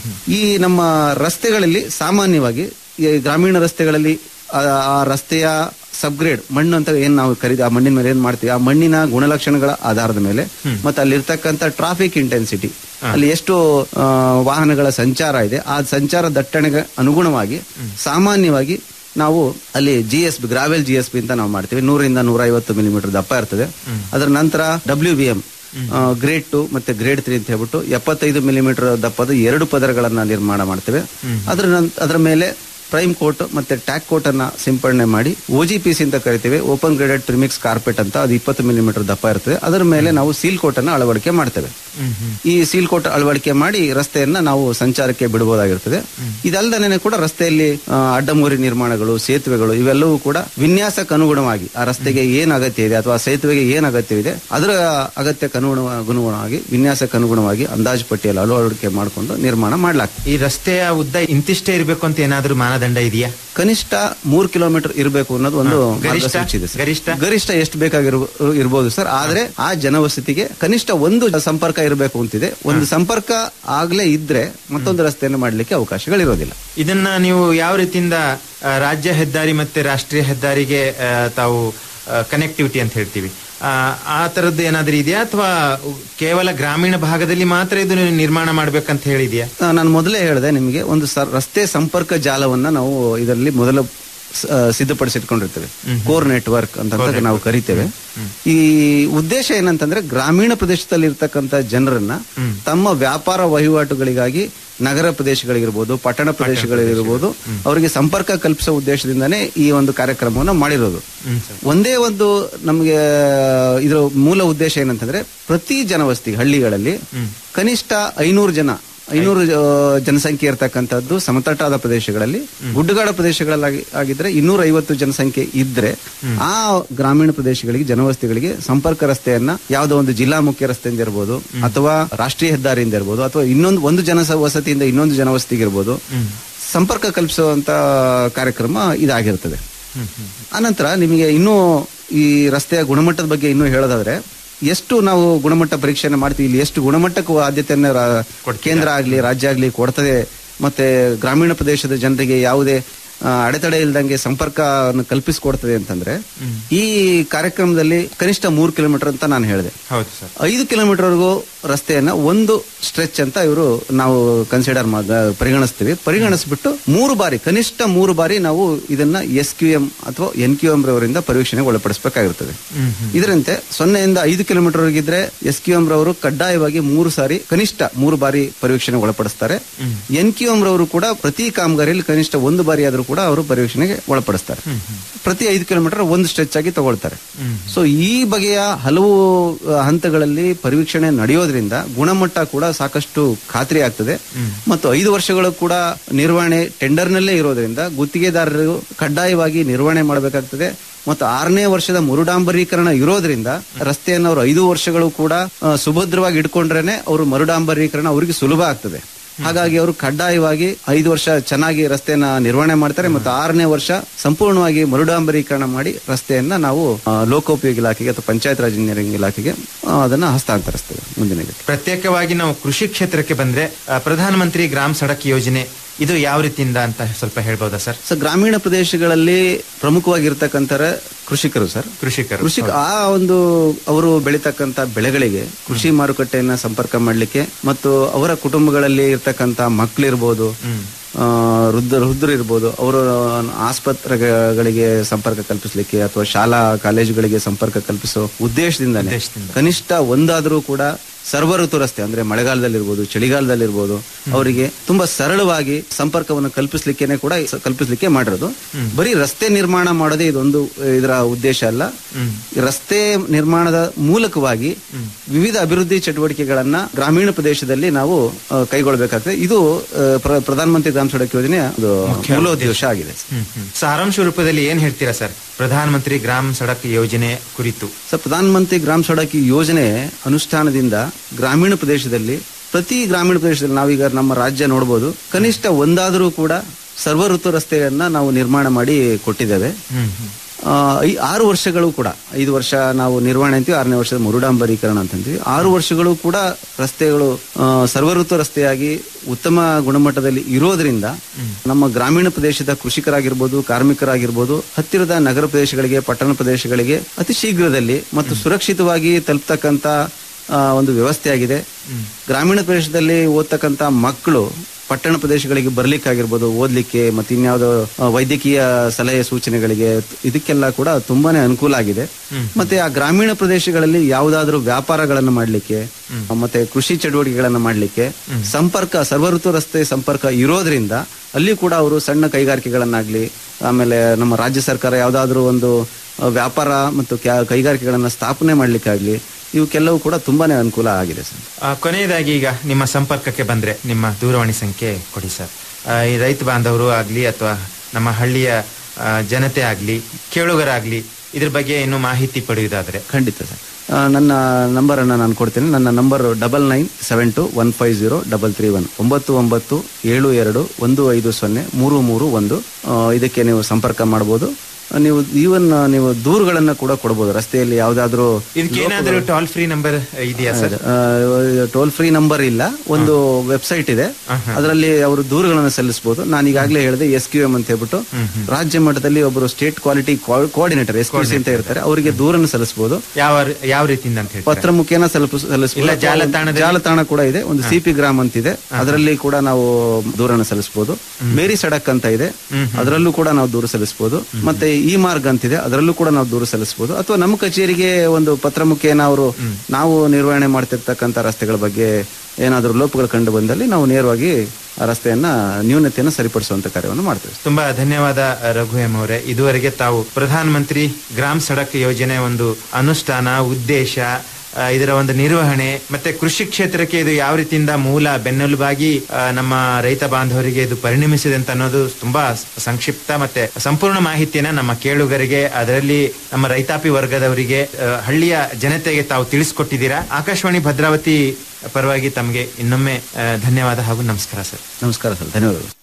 ಈ ನಮ್ಮ ರಸ್ತೆಗಳಲ್ಲಿ ಸಾಮಾನ್ಯವಾಗಿ ಈ ಗ್ರಾಮೀಣ ರಸ್ತೆಗಳಲ್ಲಿ ಆ ಆ ರಸ್ತೆಯ ಸಬ್ಗ್ರೇಡ್ ಮಣ್ಣು ಅಂತ ಏನ್ ನಾವು ಕರೀತೀವಿ ಆ ಮಣ್ಣಿನ ಮೇಲೆ ಏನ್ ಮಾಡ್ತೀವಿ ಆ ಮಣ್ಣಿನ ಗುಣಲಕ್ಷಣಗಳ ಆಧಾರದ ಮೇಲೆ ಮತ್ತೆ ಅಲ್ಲಿರ್ತಕ್ಕಂಥ ಟ್ರಾಫಿಕ್ ಇಂಟೆನ್ಸಿಟಿ ಅಲ್ಲಿ ಎಷ್ಟು ಆ, ವಾಹನಗಳ ಸಂಚಾರ ಇದೆ ಆ ಸಂಚಾರ ದಟ್ಟಣೆಗೆ ಅನುಗುಣವಾಗಿ ಸಾಮಾನ್ಯವಾಗಿ ನಾವು ಅಲ್ಲಿ G S B gravel G S B ಅಂತ ನಾವು ಮಾಡ್ತೀವಿ ನೂರಿಂದ ನೂರ ಐವತ್ತು ಮಿಲಿಮೀಟರ್ ದಪ್ಪ ಇರ್ತದೆ ಅದರ ನಂತರ W B M grade two ಮತ್ತೆ ಗ್ರೇಡ್ ತ್ರೀ ಅಂತ ಹೇಳ್ಬಿಟ್ಟು ಎಪ್ಪತ್ತೈದು ಮಿಲಿಮೀಟರ್ ದಪ್ಪದ ಎರಡು ಪದರಗಳನ್ನ ನಿರ್ಮಾಣ ಮಾಡ್ತೇವೆ ಅದರ ನಂತ- ಅದರ ಮೇಲೆ ಪ್ರೈಮ್ ಕೋಟ್ ಮತ್ತೆ ಟ್ಯಾಕ್ ಕೋಟ್ ಅನ್ನ ಸಿಂಪಡಣೆ ಮಾಡಿ ಸಿ ಅಂತ ಕರಿತೀವಿ ಓಪನ್ ಗ್ರೇಡೆಡ್ ಪ್ರಿಮಿಕ್ಸ್ ಕಾರ್ಪೆಟ್ ಅಂತ ಅದು ಇಪ್ಪತ್ತು ಮಿಲಿಮೀಟರ್ ದಪ್ಪ ಇರ್ತದೆ ಅದರ ಮೇಲೆ ನಾವು ಸೀಲ್ ಕೋಟ್ ಅನ್ನ ಅಳವಡಿಕೆ ಮಾಡ್ತೇವೆ ಈ ಸೀಲ್ ಕೋಟ್ ಅಳವಡಿಕೆ ಮಾಡಿ ರಸ್ತೆಯನ್ನ ನಾವು ಸಂಚಾರಕ್ಕೆ ಬಿಡಬಹುದಾಗಿರ್ತದೆ ಇದಲ್ದನೆ ಕೂಡ ರಸ್ತೆಯಲ್ಲಿ ಆ, ಅಡ್ಡಮೂರಿ ನಿರ್ಮಾಣಗಳು ಸೇತುವೆಗಳು ಇವೆಲ್ಲವೂ ಕೂಡ ವಿನ್ಯಾಸಕ್ಕೆ ಅನುಗುಣವಾಗಿ ಆ ರಸ್ತೆಗೆ ಏನ್ ಅಗತ್ಯ ಇದೆ ಅಥವಾ ಸೇತುವೆಗೆ ಏನ್ ಅಗತ್ಯವಿದೆ ಅದರ ಅಗತ್ಯಕ್ಕೆ ಅನುಗುಣ ಅನುಗುಣವಾಗಿ ವಿನ್ಯಾಸಕ್ಕೆ ಅನುಗುಣವಾಗಿ ಅಂದಾಜು ಪಟ್ಟಿಯಲ್ಲಿ ಅಳವಡಿಕೆ ಮಾಡಿಕೊಂಡು ನಿರ್ಮಾಣ ಮಾಡಲಾಗ್ತದೆ ಈ ರಸ್ತೆಯ ಉದ್ದ ಇಂತಿಷ್ಟೇ ಇರಬೇಕು ಅಂತ ಏನಾದ್ರೂ ಮಾನದಂಡ ಇದೆಯಾ ಕನಿಷ್ಠ ಮೂರ್ ಕಿಲೋಮೀಟರ್ ಇರಬೇಕು ಅನ್ನೋದು ಒಂದು ಹಾ. ಗರಿಷ್ಠ? ಮಾರ್ಗಸೂಚಿ ಇದೆ ಸರ್. ಗರಿಷ್ಠ? ಗರಿಷ್ಠ ಎಷ್ಟು ಬೇಕಾಗಿರ್ಬೋ ಇರ್ಬೋದು ಸರ್ ಆದ್ರೆ ಆ ಜನವಸತಿಗೆ ಕನಿಷ್ಠ ಒಂದು ಸಂಪರ್ಕ ಇರಬೇಕು ಅಂತಿದೆ ಒಂದು ಸಂಪರ್ಕ ಆಗ್ಲೇ ಇದ್ರೆ ಮತ್ತೊಂದು ರಸ್ತೆಯನ್ನು ಮಾಡ್ಲಿಕ್ಕೆ ಅವಕಾಶಗಳಿರೋದಿಲ್ಲ ಇದನ್ನ ನೀವು ಯಾವ ರೀತಿಯಿಂದ ಆ, ರಾಜ್ಯ ಹೆದ್ದಾರಿ ಮತ್ತೆ ರಾಷ್ಟ್ರೀಯ ಹೆದ್ದಾರಿಗೆ ಆ, ತಾವು ಕನೆಕ್ಟಿವಿಟಿ ಅಂತ ಹೇಳ್ತೀವಿ ಆ, ಆ ತರದ್ದು ಏನಾದ್ರೂ ಇದೆಯಾ ಅಥವಾ ಕೇವಲ ಗ್ರಾಮೀಣ ಭಾಗದಲ್ಲಿ ಮಾತ್ರ ಇದು ನಿರ್ಮಾಣ ಮಾಡ್ಬೇಕಂತ ಹೇಳಿದ್ಯಾ ಆ, ನಾನು ಮೊದಲೇ ಹೇಳಿದೆ ನಿಮಗೆ ಒಂದು ಸ- ರಸ್ತೆ ಸಂಪರ್ಕ ಜಾಲವನ್ನ ನಾವು ಇದರಲ್ಲಿ ಮೊದಲ ಸ- ಆ, ಸಿದ್ಧಪಡಿಸಿಟ್ಕೊಂಡಿರ್ತೇವೆ ಕೋರ್ ನೆಟ್ವರ್ಕ್ ಅಂತ Core ನಾವು ಕರಿತೇವೆ ಈ ಉದ್ದೇಶ ಏನಂತಂದ್ರೆ ಗ್ರಾಮೀಣ ಪ್ರದೇಶದಲ್ಲಿ ಇರ್ತಕ್ಕಂಥ ಜನರನ್ನ ತಮ್ಮ ವ್ಯಾಪಾರ ವಹಿವಾಟುಗಳಿಗಾಗಿ ನಗರ ಪ್ರದೇಶಗಳಿಗಿರ್ಬೋದು ಪಟ್ಟಣ ಪ್ರದೇಶಗಳಿಗಿರ್ಬೋದು ಅವರಿಗೆ ಸಂಪರ್ಕ ಕಲ್ಪಿಸೋ ಉದ್ದೇಶದಿಂದನೇ ಈ ಒಂದು ಕಾರ್ಯಕ್ರಮವನ್ನು ಮಾಡಿರೋದು ಒಂದೇ ಒಂದು ನಮಗೆ ಇದರ ಮೂಲ ಉದ್ದೇಶ ಏನಂತಂದ್ರೆ ಪ್ರತಿ ಜನವಸತಿ ಹಳ್ಳಿಗಳಲ್ಲಿ ಕನಿಷ್ಠ ಐನೂರು ಜನ ಐನೂರು ಆ, ಜನಸಂಖ್ಯೆ ಇರತಕ್ಕಂಥದ್ದು ಸಮತಟ್ಟಾದ ಪ್ರದೇಶಗಳಲ್ಲಿ ಗುಡ್ಡಗಾಡ ಪ್ರದೇಶಗಳಲ್ಲಿ ಆಗಿದ್ರೆ ಇನ್ನೂರ ಐವತ್ತು ಜನಸಂಖ್ಯೆ ಇದ್ರೆ ಆ ಗ್ರಾಮೀಣ ಪ್ರದೇಶಗಳಿಗೆ ಜನವಸತಿಗಳಿಗೆ ಸಂಪರ್ಕ ರಸ್ತೆಯನ್ನ ಯಾವುದೋ ಒಂದು ಜಿಲ್ಲಾ ಮುಖ್ಯ ರಸ್ತೆಯಿಂದ ಇರ್ಬೋದು ಅಥವಾ ರಾಷ್ಟ್ರೀಯ ಹೆದ್ದಾರಿಯಿಂದ ಇರ್ಬೋದು ಅಥವಾ ಇನ್ನೊಂದು ಒಂದು ಜನ ವಸತಿಯಿಂದ ಇನ್ನೊಂದು ಜನವಸತಿಗೆ ಇರ್ಬೋದು ಸಂಪರ್ಕ ಕಲ್ಪಿಸುವಂತ ಕಾರ್ಯಕ್ರಮ ಇದಾಗಿರ್ತದೆ ಆನಂತರ ನಿಮಗೆ ಇನ್ನೂ ಈ ರಸ್ತೆಯ ಗುಣಮಟ್ಟದ ಬಗ್ಗೆ ಇನ್ನೂ ಹೇಳೋದಾದ್ರೆ ಎಷ್ಟು ನಾವು ಗುಣಮಟ್ಟ ಪರೀಕ್ಷೆಯನ್ನು ಮಾಡ್ತೀವಿ ಇಲ್ಲಿ ಎಷ್ಟು ಗುಣಮಟ್ಟಕ್ಕೂ ಆದ್ಯತೆಯನ್ನು ರಾ- ಕೇಂದ್ರ ಆಗ್ಲಿ ರಾಜ್ಯ ಆಗ್ಲಿ ಕೊಡ್ತದೆ ಮತ್ತೆ ಗ್ರಾಮೀಣ ಪ್ರದೇಶದ ಜನರಿಗೆ ಯಾವುದೇ ಆ, ಅಡೆತಡೆ ಇಲ್ದಂಗೆ ಸಂಪರ್ಕ ಕಲ್ಪಿಸಿಕೊಡ್ತದೆ ಅಂತಂದ್ರೆ ಈ ಕಾರ್ಯಕ್ರಮದಲ್ಲಿ ಕನಿಷ್ಠ ಮೂರು ಕಿಲೋಮೀಟರ್ ಅಂತ ನಾನು ಹೇಳಿದೆ ಹೌದು ಸರ್ ಐದು ಕಿಲೋಮೀಟರ್ವರೆಗೂ ರಸ್ತೆಯನ್ನ ಒಂದು ಸ್ಟ್ರೆಚ್ ಅಂತ ಇವರು ನಾವು ಕನ್ಸಿಡರ್ ಪರಿಗಣಿಸ್ತೀವಿ ಪರಿಗಣಿಸ್ಬಿಟ್ಟು ಮೂರು ಬಾರಿ ಕನಿಷ್ಠ ಮೂರು ಬಾರಿ ನಾವು ಇದನ್ನ ಎಸ್ ಕ್ಯೂ ಎಂ ಅಥವಾ ಎನ್ ಕ್ಯೂ ಎಂ ರವರಿಂದ ಪರೀಕ್ಷಣೆಗೆ ಒಳಪಡಿಸಬೇಕಾಗಿರ್ತದೆ ಇದರಂತೆ ಸೊನ್ನೆಯಿಂದ ಐದು ಕಿಲೋಮೀಟರ್ ಇದ್ರೆ ಎಸ್ ಕ್ಯೂ ಎಂ ರವರು ಕಡ್ಡಾಯವಾಗಿ ಮೂರು ಸಾರಿ ಕನಿಷ್ಠ ಮೂರು ಬಾರಿ ಪರೀಕ್ಷಣೆಗೆ ಒಳಪಡಿಸ್ತಾರೆ ಎನ್ ಕ್ಯೂ ಎಂ ರವರು ಕೂಡ ಪ್ರತಿ ಕಾಮಗಾರಿಯಲ್ಲಿ ಕನಿಷ್ಠ ಒಂದು ಬಾರಿ ಆದ್ರೂ ಕೂಡ ಅವರು ಪರೀಕ್ಷಣೆಗೆ ಒಳಪಡಿಸ್ತಾರೆ ಪ್ರತಿ ಐದು ಕಿಲೋಮೀಟರ್ ಒಂದು ಸ್ಟ್ರೆಚ್ ಆಗಿ ತಗೊಳ್ತಾರೆ ಸೊ ಈ ಬಗೆಯ ಹಲವು ಆ, ಹಂತಗಳಲ್ಲಿ ಪರೀಕ್ಷಣೆ ನಡೆಯೋದ್ರಿಂದ ಗುಣಮಟ್ಟ ಕೂಡ ಸಾಕಷ್ಟು ಖಾತ್ರಿ ಆಗ್ತದೆ ಮತ್ತು ಐದು ವರ್ಷಗಳು ಕೂಡ ನಿರ್ವಹಣೆ ಟೆಂಡರ್ನಲ್ಲೇ ಇರೋದ್ರಿಂದ ಗುತ್ತಿಗೆದಾರರು ಕಡ್ಡಾಯವಾಗಿ ನಿರ್ವಹಣೆ ಮಾಡಬೇಕಾಗ್ತದೆ ಮತ್ತು ಆರನೇ ವರ್ಷದ ಮರುಡಾಂಬರೀಕರಣ ಇರೋದ್ರಿಂದ ರಸ್ತೆಯನ್ನು ಅವರು ಐದು ವರ್ಷಗಳು ಕೂಡ ಆ, ಸುಭದ್ರವಾಗಿ ಇಟ್ಕೊಂಡ್ರೇನೆ ಅವರು ಮರುಡಾಂಬರೀಕರಣ ಅವರಿಗೆ ಸುಲಭ ಆಗ್ತದೆ ಹಾಗಾಗಿ ಅವರು ಕಡ್ಡಾಯವಾಗಿ ಐದು ವರ್ಷ ಚೆನ್ನಾಗಿ ರಸ್ತೆಯನ್ನ ನಿರ್ವಹಣೆ ಮಾಡ್ತಾರೆ ಮತ್ತು ಆರನೇ ವರ್ಷ ಸಂಪೂರ್ಣವಾಗಿ ಮರುಡಾಂಬರೀಕರಣ ಮಾಡಿ ರಸ್ತೆಯನ್ನ ನಾವು ಆ, ಲೋಕೋಪಯೋಗಿ ಇಲಾಖೆಗೆ ಅಥವಾ ಪಂಚಾಯತ್ ರಾಜ್ ಇಂಜಿನಿಯರಿಂಗ್ ಇಲಾಖೆಗೆ ಆ, ಅದನ್ನ ಹಸ್ತಾಂತರಿಸ್ತೇವೆ ಮುಂದಿನ ದಿನ. ಪ್ರತ್ಯೇಕವಾಗಿ ನಾವು ಕೃಷಿ ಕ್ಷೇತ್ರಕ್ಕೆ ಬಂದ್ರೆ ಆ, ಪ್ರಧಾನಮಂತ್ರಿ ಗ್ರಾಮ್ ಸಡಕ್ ಯೋಜನೆ ಇದು ಯಾವ ರೀತಿಯಿಂದ ಅಂತ ಸ್ವಲ್ಪ ಹೇಳ್ಬೋದಾ ಸರ್ ಸೊ ಗ್ರಾಮೀಣ ಪ್ರದೇಶಗಳಲ್ಲಿ ಪ್ರಮುಖವಾಗಿರ್ತಕ್ಕಂಥ ಕೃಷಿಕರು ಸರ್ ಕೃಷಿಕರು ಕೃಷಿಕ ಆ ಒಂದು ಅವರು ಬೆಳೀತಕ್ಕಂತ ಬೆಳೆಗಳಿಗೆ ಕೃಷಿ ಮಾರುಕಟ್ಟೆಯನ್ನ ಸಂಪರ್ಕ ಮಾಡಲಿಕ್ಕೆ ಮತ್ತು ಅವರ ಕುಟುಂಬಗಳಲ್ಲಿ ಇರ್ತಕ್ಕಂತ ಮಕ್ಕಳಿರ್ಬೋದು ಆ, ವೃದ್ಧ ವೃದ್ಧರು ಇರ್ಬೋದು ಅವರು ಆಸ್ಪತ್ರೆಗಳಿಗೆ ಸಂಪರ್ಕ ಕಲ್ಪಿಸಲಿಕ್ಕೆ ಅಥವಾ ಶಾಲಾ ಕಾಲೇಜುಗಳಿಗೆ ಸಂಪರ್ಕ ಕಲ್ಪಿಸೋ ಉದ್ದೇಶದಿಂದಾನೆ ಕನಿಷ್ಠ ಒಂದಾದರೂ ಕೂಡ ಸರ್ವ ಋತು ರಸ್ತೆ ಅಂದ್ರೆ ಮಳೆಗಾಲದಲ್ಲಿರ್ಬೋದು ಚಳಿಗಾಲದಲ್ಲಿರ್ಬೋದು ಅವರಿಗೆ ತುಂಬಾ ಸರಳವಾಗಿ ಸಂಪರ್ಕವನ್ನು ಕಲ್ಪಿಸ್ಲಿಕ್ಕೇನೆ ಕೂಡ ಸ- ಕಲ್ಪಿಸ್ಲಿಕ್ಕೆ ಮಾಡಿರೋದು ಬರೀ ರಸ್ತೆ ನಿರ್ಮಾಣ ಮಾಡೋದೇ ಇದೊಂದು ಇದರ ಉದ್ದೇಶ ಅಲ್ಲ ರಸ್ತೆ ನಿರ್ಮಾಣದ ಮೂಲಕವಾಗಿ ವಿವಿಧ ಅಭಿವೃದ್ಧಿ ಚಟುವಟಿಕೆಗಳನ್ನ ಗ್ರಾಮೀಣ ಪ್ರದೇಶದಲ್ಲಿ ನಾವು ಆ, ಕೈಗೊಳ್ಳಬೇಕಾಗ್ತದೆ ಇದು ಆ, ಪ್ರ- ಪ್ರಧಾನಮಂತ್ರಿ ಗ್ರಾಮ ಸಡಕ್ ಯೋಜನೆಯ ಒಂದು ಮೂಲೋದ್ದೇಶ ಆಗಿದೆ ಹ್ಮ್, ಹ್ಮ್. ಸಾರಾಂಶ ರೂಪದಲ್ಲಿ ಏನ್ ಹೇಳ್ತೀರಾ ಸರ್ ಪ್ರಧಾನಮಂತ್ರಿ ಗ್ರಾಮ್ ಸಡಕ್ ಯೋಜನೆ ಕುರಿತು ಸರ್ ಪ್ರಧಾನಮಂತ್ರಿ ಗ್ರಾಮ ಸಡಕ್ ಯೋಜನೆ ಅನುಷ್ಠಾನದಿಂದ ಗ್ರಾಮೀಣ ಪ್ರದೇಶದಲ್ಲಿ ಪ್ರತಿ ಗ್ರಾಮೀಣ ಪ್ರದೇಶದಲ್ಲಿ ನಾವೀಗ ನಮ್ಮ ರಾಜ್ಯ ನೋಡಬಹುದು ಕನಿಷ್ಠ ಒಂದಾದರೂ ಕೂಡ ಸರ್ವ ಋತು ರಸ್ತೆಯನ್ನ ನಾವು ನಿರ್ಮಾಣ ಮಾಡಿ ಕೊಟ್ಟಿದ್ದೇವೆ ಆ, ಈ ಆರು ವರ್ಷಗಳು ಕೂಡ ಐದು ವರ್ಷ ನಾವು ನಿರ್ವಹಣೆ ಅಂತೀವಿ ಆರನೇ ವರ್ಷದ ಮರುಡಾಂಬರೀಕರಣ ಅಂತಂತೀವಿ ಆರು ವರ್ಷಗಳು ಕೂಡ ರಸ್ತೆಗಳು ಆ, ಸರ್ವ ಋತು ರಸ್ತೆಯಾಗಿ ಉತ್ತಮ ಗುಣಮಟ್ಟದಲ್ಲಿ ಇರೋದ್ರಿಂದ ನಮ್ಮ ಗ್ರಾಮೀಣ ಪ್ರದೇಶದ ಕೃಷಿಕರಾಗಿರ್ಬೋದು ಕಾರ್ಮಿಕರಾಗಿರ್ಬೋದು ಹತ್ತಿರದ ನಗರ ಪ್ರದೇಶಗಳಿಗೆ ಪಟ್ಟಣ ಪ್ರದೇಶಗಳಿಗೆ ಅತಿ ಶೀಘ್ರದಲ್ಲಿ ಮತ್ತು ಸುರಕ್ಷಿತವಾಗಿ ತಲುಪ್ತಕ್ಕಂತ ಆ, ಒಂದು ವ್ಯವಸ್ಥೆ ಆಗಿದೆ ಗ್ರಾಮೀಣ ಪ್ರದೇಶದಲ್ಲಿ ಓದ್ತಕ್ಕಂತ ಮಕ್ಕಳು ಪಟ್ಟಣ ಪ್ರದೇಶಗಳಿಗೆ ಬರ್ಲಿಕ್ಕಾಗಿರ್ಬೋದು ಓದ್ಲಿಕ್ಕೆ ಮತ್ತೆ ಇನ್ಯಾವುದೋ ಆ, ವೈದ್ಯಕೀಯ ಸಲಹೆ ಸೂಚನೆಗಳಿಗೆ ಇದಕ್ಕೆಲ್ಲ ಕೂಡ ತುಂಬಾನೇ ಅನುಕೂಲ ಆಗಿದೆ ಮತ್ತೆ ಆ ಗ್ರಾಮೀಣ ಪ್ರದೇಶಗಳಲ್ಲಿ ಯಾವುದಾದ್ರೂ ವ್ಯಾಪಾರಗಳನ್ನು ಮಾಡಲಿಕ್ಕೆ ಮತ್ತೆ ಕೃಷಿ ಚಟುವಟಿಕೆಗಳನ್ನ ಮಾಡಲಿಕ್ಕೆ ಸಂಪರ್ಕ ಸರ್ವ ಋತು ರಸ್ತೆ ಸಂಪರ್ಕ ಇರೋದ್ರಿಂದ ಅಲ್ಲಿ ಕೂಡ ಅವರು ಸಣ್ಣ ಕೈಗಾರಿಕೆಗಳನ್ನಾಗ್ಲಿ ಆಮೇಲೆ ನಮ್ಮ ರಾಜ್ಯ ಸರ್ಕಾರ ಯಾವುದಾದ್ರೂ ಒಂದು ಆ, ವ್ಯಾಪಾರ ಮತ್ತು ಕ್ಯಾ- ಕೈಗಾರಿಕೆಗಳನ್ನ ಸ್ಥಾಪನೆ ಮಾಡ್ಲಿಕ್ಕಾಗ್ಲಿ ಇವಕ್ಕೆಲ್ಲವೂ ಕೂಡ ತುಂಬಾನೇ ಅನುಕೂಲ ಆಗಿದೆ ಸರ್ ಆ, ಕೊನೆಯದಾಗಿ ಈಗ ನಿಮ್ಮ ಸಂಪರ್ಕಕ್ಕೆ ಬಂದ್ರೆ ನಿಮ್ಮ ದೂರವಾಣಿ ಸಂಖ್ಯೆ ಕೊಡಿ ಸರ್ ಆ, ಈ ರೈತ ಬಾಂಧವರು ಆಗ್ಲಿ ಅಥವಾ ನಮ್ಮ ಹಳ್ಳಿಯ ಆ, ಜನತೆ ಆಗ್ಲಿ ಕೇಳುಗರಾಗ್ಲಿ ಇದ್ರ ಬಗ್ಗೆ ಇನ್ನು ಮಾಹಿತಿ ಪಡೆಯುವುದಾದ್ರೆ ಖಂಡಿತ ಸರ್ ಆ, ನನ್ನ ನಂಬರ್ ಅನ್ನ ನಾನು ಕೊಡ್ತೇನೆ ನನ್ನ number double nine seven two one five zero double three one ಒಂಬತ್ತು ಒಂಬತ್ತು ಏಳು ಎರಡು ಒಂದು ಐದು ಸೊನ್ನೆ ಮೂರು ಮೂರು ಒಂದು ಆ, ಇದಕ್ಕೆ ನೀವು ಸಂಪರ್ಕ ಮಾಡಬಹುದು ಆ, ನೀವು ಈವನ್ ನೀವು ದೂರುಗಳನ್ನ ಕೂಡ ಕೊಡಬಹುದು ರಸ್ತೆಯಲ್ಲಿ ಯಾವ್ದಾದ್ರು ಇದಕ್ಕೆ ಏನಾದರೂ ಟೋಲ್ ಫ್ರೀ ನಂಬರ್ ಇದೆಯಾ ಸರ್ ಟೋಲ್ ಫ್ರೀ ನಂಬರ್ ಇಲ್ಲ ಒಂದು ವೆಬ್ಸೈಟ್ ಇದೆ ಅದರಲ್ಲಿ ಅವರು ದೂರುಗಳನ್ನು ಸಲ್ಲಿಸಬಹುದು ನಾನು ಈಗಾಗಲೇ ಹೇಳಿದೆ ಎಸ್ ಕ್ಯೂ ಎಂ ಅಂತ ಹೇಳ್ಬಿಟ್ಟು ರಾಜ್ಯ ಮಟ್ಟದಲ್ಲಿ ಒಬ್ಬರು state quality coordinator S Q C ಅಂತ ಇರ್ತಾರೆ ಅವರಿಗೆ ದೂರನ್ನು ಸಲ್ಲಿಸಬಹುದು ಯಾವ ಯಾವ ರೀತಿಯಿಂದ ಅಂತ ಹೇಳಿ ಪತ್ರ ಮುಖೇನ ಸಲ್ಲಿಸ ಇಲ್ಲ, ಸಲ್ಲಿಸಬಹುದು ಜಾಲತಾಣದಲ್ಲಿ- ಜಾಲತಾಣ ಕೂಡ ಇದೆ ಒಂದು ಸಿಪಿ ಗ್ರಾಮ್ ಅಂತಿದೆ ಅದರಲ್ಲಿ ಕೂಡ ನಾವು ದೂರನ್ನು ಸಲ್ಲಿಸಬಹುದು ಮೇರಿ ಸಡಕ್ ಅಂತ ಇದೆ ಅದರಲ್ಲೂ ಕೂಡ ನಾವು ದೂರು ಸಲ್ಲಿಸಬಹುದು ಮತ್ತೆ ಈ ಮಾರ್ಗ ಅಂತಿದೆ ಅದರಲ್ಲೂ ಕೂಡ ನಾವು ದೂರು ಸಲ್ಲಿಸಬಹುದು ಅಥವಾ ನಮ್ಮ ಕಚೇರಿಗೆ ಒಂದು ಪತ್ರ ಮುಖೇನ ಅವರು ನಾವು ನಿರ್ವಹಣೆ ಮಾಡ್ತಿರ್ತಕ್ಕಂಥ ರಸ್ತೆಗಳ ಬಗ್ಗೆ ಏನಾದರೂ ಲೋಪಗಳು ಕಂಡು ಬಂದಲ್ಲಿ ನಾವು ನೇರವಾಗಿ ಆ ರಸ್ತೆಯನ್ನ ನ್ಯೂನತೆಯನ್ನು ಸರಿಪಡಿಸುವಂತ ಕಾರ್ಯವನ್ನು ಮಾಡ್ತೇವೆ ತುಂಬಾ ಧನ್ಯವಾದ ರಘು ಎಂ ಅವರೇ ಇದುವರೆಗೆ ತಾವು ಪ್ರಧಾನ ಮಂತ್ರಿ ಗ್ರಾಮ್ ಸಡಕ್ ಯೋಜನೆ ಒಂದು ಅನುಷ್ಠಾನ ಉದ್ದೇಶ ಆ, ಇದರ ಒಂದು ನಿರ್ವಹಣೆ ಮತ್ತೆ ಕೃಷಿ ಕ್ಷೇತ್ರಕ್ಕೆ ಇದು ಯಾವ ರೀತಿಯಿಂದ ಮೂಲ ಬೆನ್ನೆಲುಬಾಗಿ ಆ, ನಮ್ಮ ರೈತ ಬಾಂಧವರಿಗೆ ಇದು ಪರಿಣಮಿಸಿದೆ ಅಂತ ಅನ್ನೋದು ತುಂಬಾ ಸಂಕ್ಷಿಪ್ತ ಮತ್ತೆ ಸಂಪೂರ್ಣ ಮಾಹಿತಿಯನ್ನ ನಮ್ಮ ಕೇಳುಗರಿಗೆ ಅದರಲ್ಲಿ ನಮ್ಮ ರೈತಾಪಿ ವರ್ಗದವರಿಗೆ ಆ, ಹಳ್ಳಿಯ ಜನತೆಗೆ ತಾವು ತಿಳಿಸ್ಕೊಟ್ಟಿದ್ದೀರಾ ಆಕಾಶವಾಣಿ ಭದ್ರಾವತಿ ಪರವಾಗಿ ತಮಗೆ ಇನ್ನೊಮ್ಮೆ ಆ, ಧನ್ಯವಾದ ಹಾಗೂ ನಮಸ್ಕಾರ ಸರ್ ನಮಸ್ಕಾರ ಸರ್ ಧನ್ಯವಾದಗಳು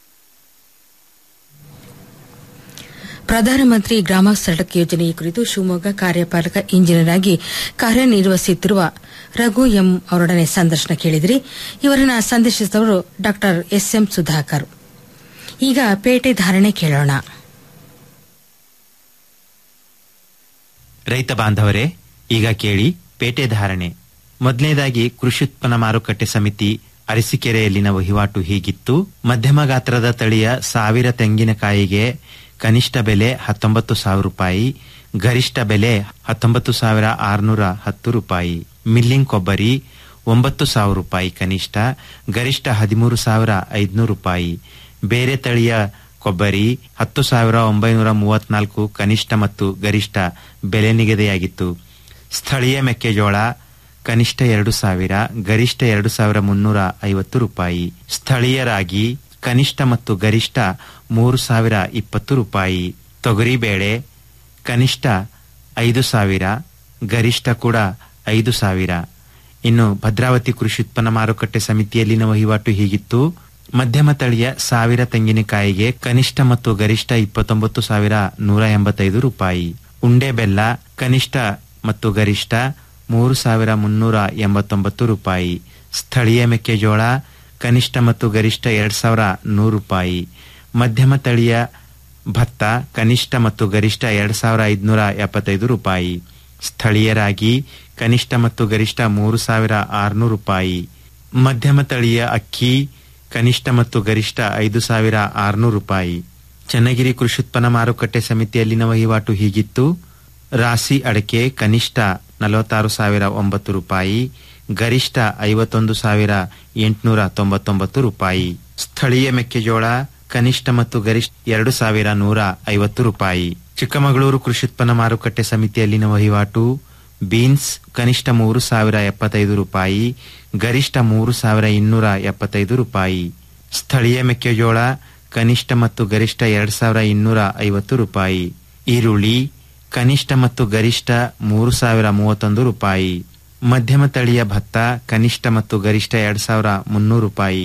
ಪ್ರಧಾನಮಂತ್ರಿ ಗ್ರಾಮ ಸಡಕ್ ಯೋಜನೆ ಕುರಿತು ಶಿವಮೊಗ್ಗ ಕಾರ್ಯಪಾಲಕ ಇಂಜಿನಿಯರ್ ಆಗಿ ಕಾರ್ಯನಿರ್ವಹಿಸುತ್ತಿರುವ ರಘು ಎಂ ಅವರೊಡನೆ ಸಂದರ್ಶನ ಕೇಳಿದಿರಿ ಇವರನ್ನ ಸಂದರ್ಶಿಸಿದವರು ಡಾ ಎಸ್ ಎಂ ಸುಧಾಕರ್ ಈಗ ಪೇಟೆ ಧಾರಣೆ ಕೇಳೋಣ ರೈತ ಬಾಂಧವರೇ ಈಗ ಕೇಳಿ ಪೇಟೆ ಧಾರಣೆ ಮೊದಲನೇದಾಗಿ ಕೃಷಿ ಉತ್ಪನ್ನ ಮಾರುಕಟ್ಟೆ ಸಮಿತಿ ಅರಸೀಕೆರೆಯಲ್ಲಿನ ವಹಿವಾಟು ಹೀಗಿತ್ತು ಮಧ್ಯಮ ಗಾತ್ರದ ತಳಿಯ ಸಾವಿರ ತೆಂಗಿನಕಾಯಿಗೆ ಕನಿಷ್ಠ ಬೆಲೆ ಹತ್ತೊಂಬತ್ತು ಸಾವಿರ ರೂಪಾಯಿ ಗರಿಷ್ಠ ಬೆಲೆ ಹತ್ತೊಂಬತ್ತು ಸಾವಿರ ಆರುನೂರ ಹತ್ತು ರೂಪಾಯಿ ಮಿಲ್ಲಿಂಗ್ ಕೊಬ್ಬರಿ ಒಂಬತ್ತು ಸಾವಿರ ರೂಪಾಯಿ ಕನಿಷ್ಠ ಗರಿಷ್ಠ ಹದಿಮೂರು ಸಾವಿರ ಐದುನೂರು ರೂಪಾಯಿ ಬೇರೆ ತಳಿಯ ಕೊಬ್ಬರಿ ಹತ್ತು ಸಾವಿರ ಒಂಬೈನೂರ ಮೂವತ್ನಾಲ್ಕು ಕನಿಷ್ಠ ಮತ್ತು ಗರಿಷ್ಠ ಬೆಲೆ ನಿಗದಿಯಾಗಿತ್ತು ಸ್ಥಳೀಯ ಮೆಕ್ಕೆಜೋಳ ಕನಿಷ್ಠ ಎರಡು ಸಾವಿರ ಗರಿಷ್ಠ ಎರಡು ಸಾವಿರ ಮುನ್ನೂರ ಐವತ್ತು ರೂಪಾಯಿ ಸ್ಥಳೀಯ ರಾಗಿ ಕನಿಷ್ಠ ಮತ್ತು ಗರಿಷ್ಠ ಮೂರು ಸಾವಿರ ಇಪ್ಪತ್ತು ರೂಪಾಯಿ ತೊಗರಿಬೇಳೆ ಕನಿಷ್ಠ ಐದು ಸಾವಿರ ಗರಿಷ್ಠ ಕೂಡ ಐದು ಸಾವಿರ ಇನ್ನು ಭದ್ರಾವತಿ ಕೃಷಿ ಉತ್ಪನ್ನ ಮಾರುಕಟ್ಟೆ ಸಮಿತಿಯಲ್ಲಿನ ವಹಿವಾಟು ಹೀಗಿತ್ತು ಮಧ್ಯಮ ತಳಿಯ ಸಾವಿರ ತೆಂಗಿನಕಾಯಿಗೆ ಕನಿಷ್ಠ ಮತ್ತು ಗರಿಷ್ಠ ಇಪ್ಪತ್ತೊಂಬತ್ತು ಸಾವಿರ ನೂರ ಎಂಬತ್ತೈದು ರೂಪಾಯಿ ಉಂಡೆ ಬೆಲ್ಲ ಕನಿಷ್ಠ ಮತ್ತು ಗರಿಷ್ಠ ಮೂರು ಸಾವಿರ ಮುನ್ನೂರ ಎಂಬತ್ತೊಂಬತ್ತು ರೂಪಾಯಿ ಸ್ಥಳೀಯ ಮೆಕ್ಕೆಜೋಳ ಕನಿಷ್ಠ ಮತ್ತು ಗರಿಷ್ಠ ಎರಡ್ ಸಾವಿರ ನೂರು ರೂಪಾಯಿ ಮಧ್ಯಮ ತಳಿಯ ಭತ್ತ ಕನಿಷ್ಠ ಮತ್ತು ಗರಿಷ್ಠ ಎರಡ್ ಸಾವಿರ ಐದುನೂರ ಎಪ್ಪತ್ತೈದು ರೂಪಾಯಿ ಸ್ಥಳೀಯ ರಾಗಿ ಕನಿಷ್ಠ ಮತ್ತು ಗರಿಷ್ಠ ಮೂರು ಸಾವಿರ ಆರುನೂರು ರೂಪಾಯಿ ಮಧ್ಯಮ ತಳಿಯ ಅಕ್ಕಿ ಕನಿಷ್ಠ ಮತ್ತು ಗರಿಷ್ಠ ಐದು ಸಾವಿರ ಆರುನೂರು ರೂಪಾಯಿ ಚನ್ನಗಿರಿ ಕೃಷಿ ಉತ್ಪನ್ನ ಮಾರುಕಟ್ಟೆ ಸಮಿತಿಯಲ್ಲಿನ ವಹಿವಾಟು ಹೀಗಿತ್ತು ರಾಸಿ ಅಡಕೆ ಕನಿಷ್ಠ ನಲವತ್ತಾರು ಸಾವಿರ ಒಂಬತ್ತು ರೂಪಾಯಿ ಗರಿಷ್ಠ ಐವತ್ತೊಂದು ಸಾವಿರ ಎಂಟುನೂರ ತೊಂಬತ್ತೊಂಬತ್ತು ರೂಪಾಯಿ ಸ್ಥಳೀಯ ಮೆಕ್ಕೆಜೋಳ ಕನಿಷ್ಠ ಮತ್ತು ಗರಿಷ್ಠ ಎರಡು ಸಾವಿರ ನೂರ ಐವತ್ತು ರೂಪಾಯಿ ಚಿಕ್ಕಮಗಳೂರು ಕೃಷಿ ಉತ್ಪನ್ನ ಮಾರುಕಟ್ಟೆ ಸಮಿತಿಯಲ್ಲಿನ ವಹಿವಾಟು ಬೀನ್ಸ್ ಕನಿಷ್ಠ ಮೂರು ಸಾವಿರ ಎಪ್ಪತ್ತೈದು ರೂಪಾಯಿ ಗರಿಷ್ಠ ಮೂರು ಸಾವಿರ ಇನ್ನೂರ ಎಪ್ಪತ್ತೈದು ರೂಪಾಯಿ ಸ್ಥಳೀಯ ಮೆಕ್ಕೆಜೋಳ ಕನಿಷ್ಠ ಮತ್ತು ಗರಿಷ್ಠ ಎರಡ್ ಸಾವಿರ ಇನ್ನೂರ ಐವತ್ತು ರೂಪಾಯಿ ಈರುಳ್ಳಿ ಕನಿಷ್ಠ ಮತ್ತು ಗರಿಷ್ಠ ಮೂರು ಸಾವಿರ ಮೂವತ್ತೊಂದು ರೂಪಾಯಿ ಮಧ್ಯಮ ತಳಿಯ ಭತ್ತ ಕನಿಷ್ಠ ಮತ್ತು ಗರಿಷ್ಠ ಎರಡ್ ಸಾವಿರ ಮುನ್ನೂರು ರೂಪಾಯಿ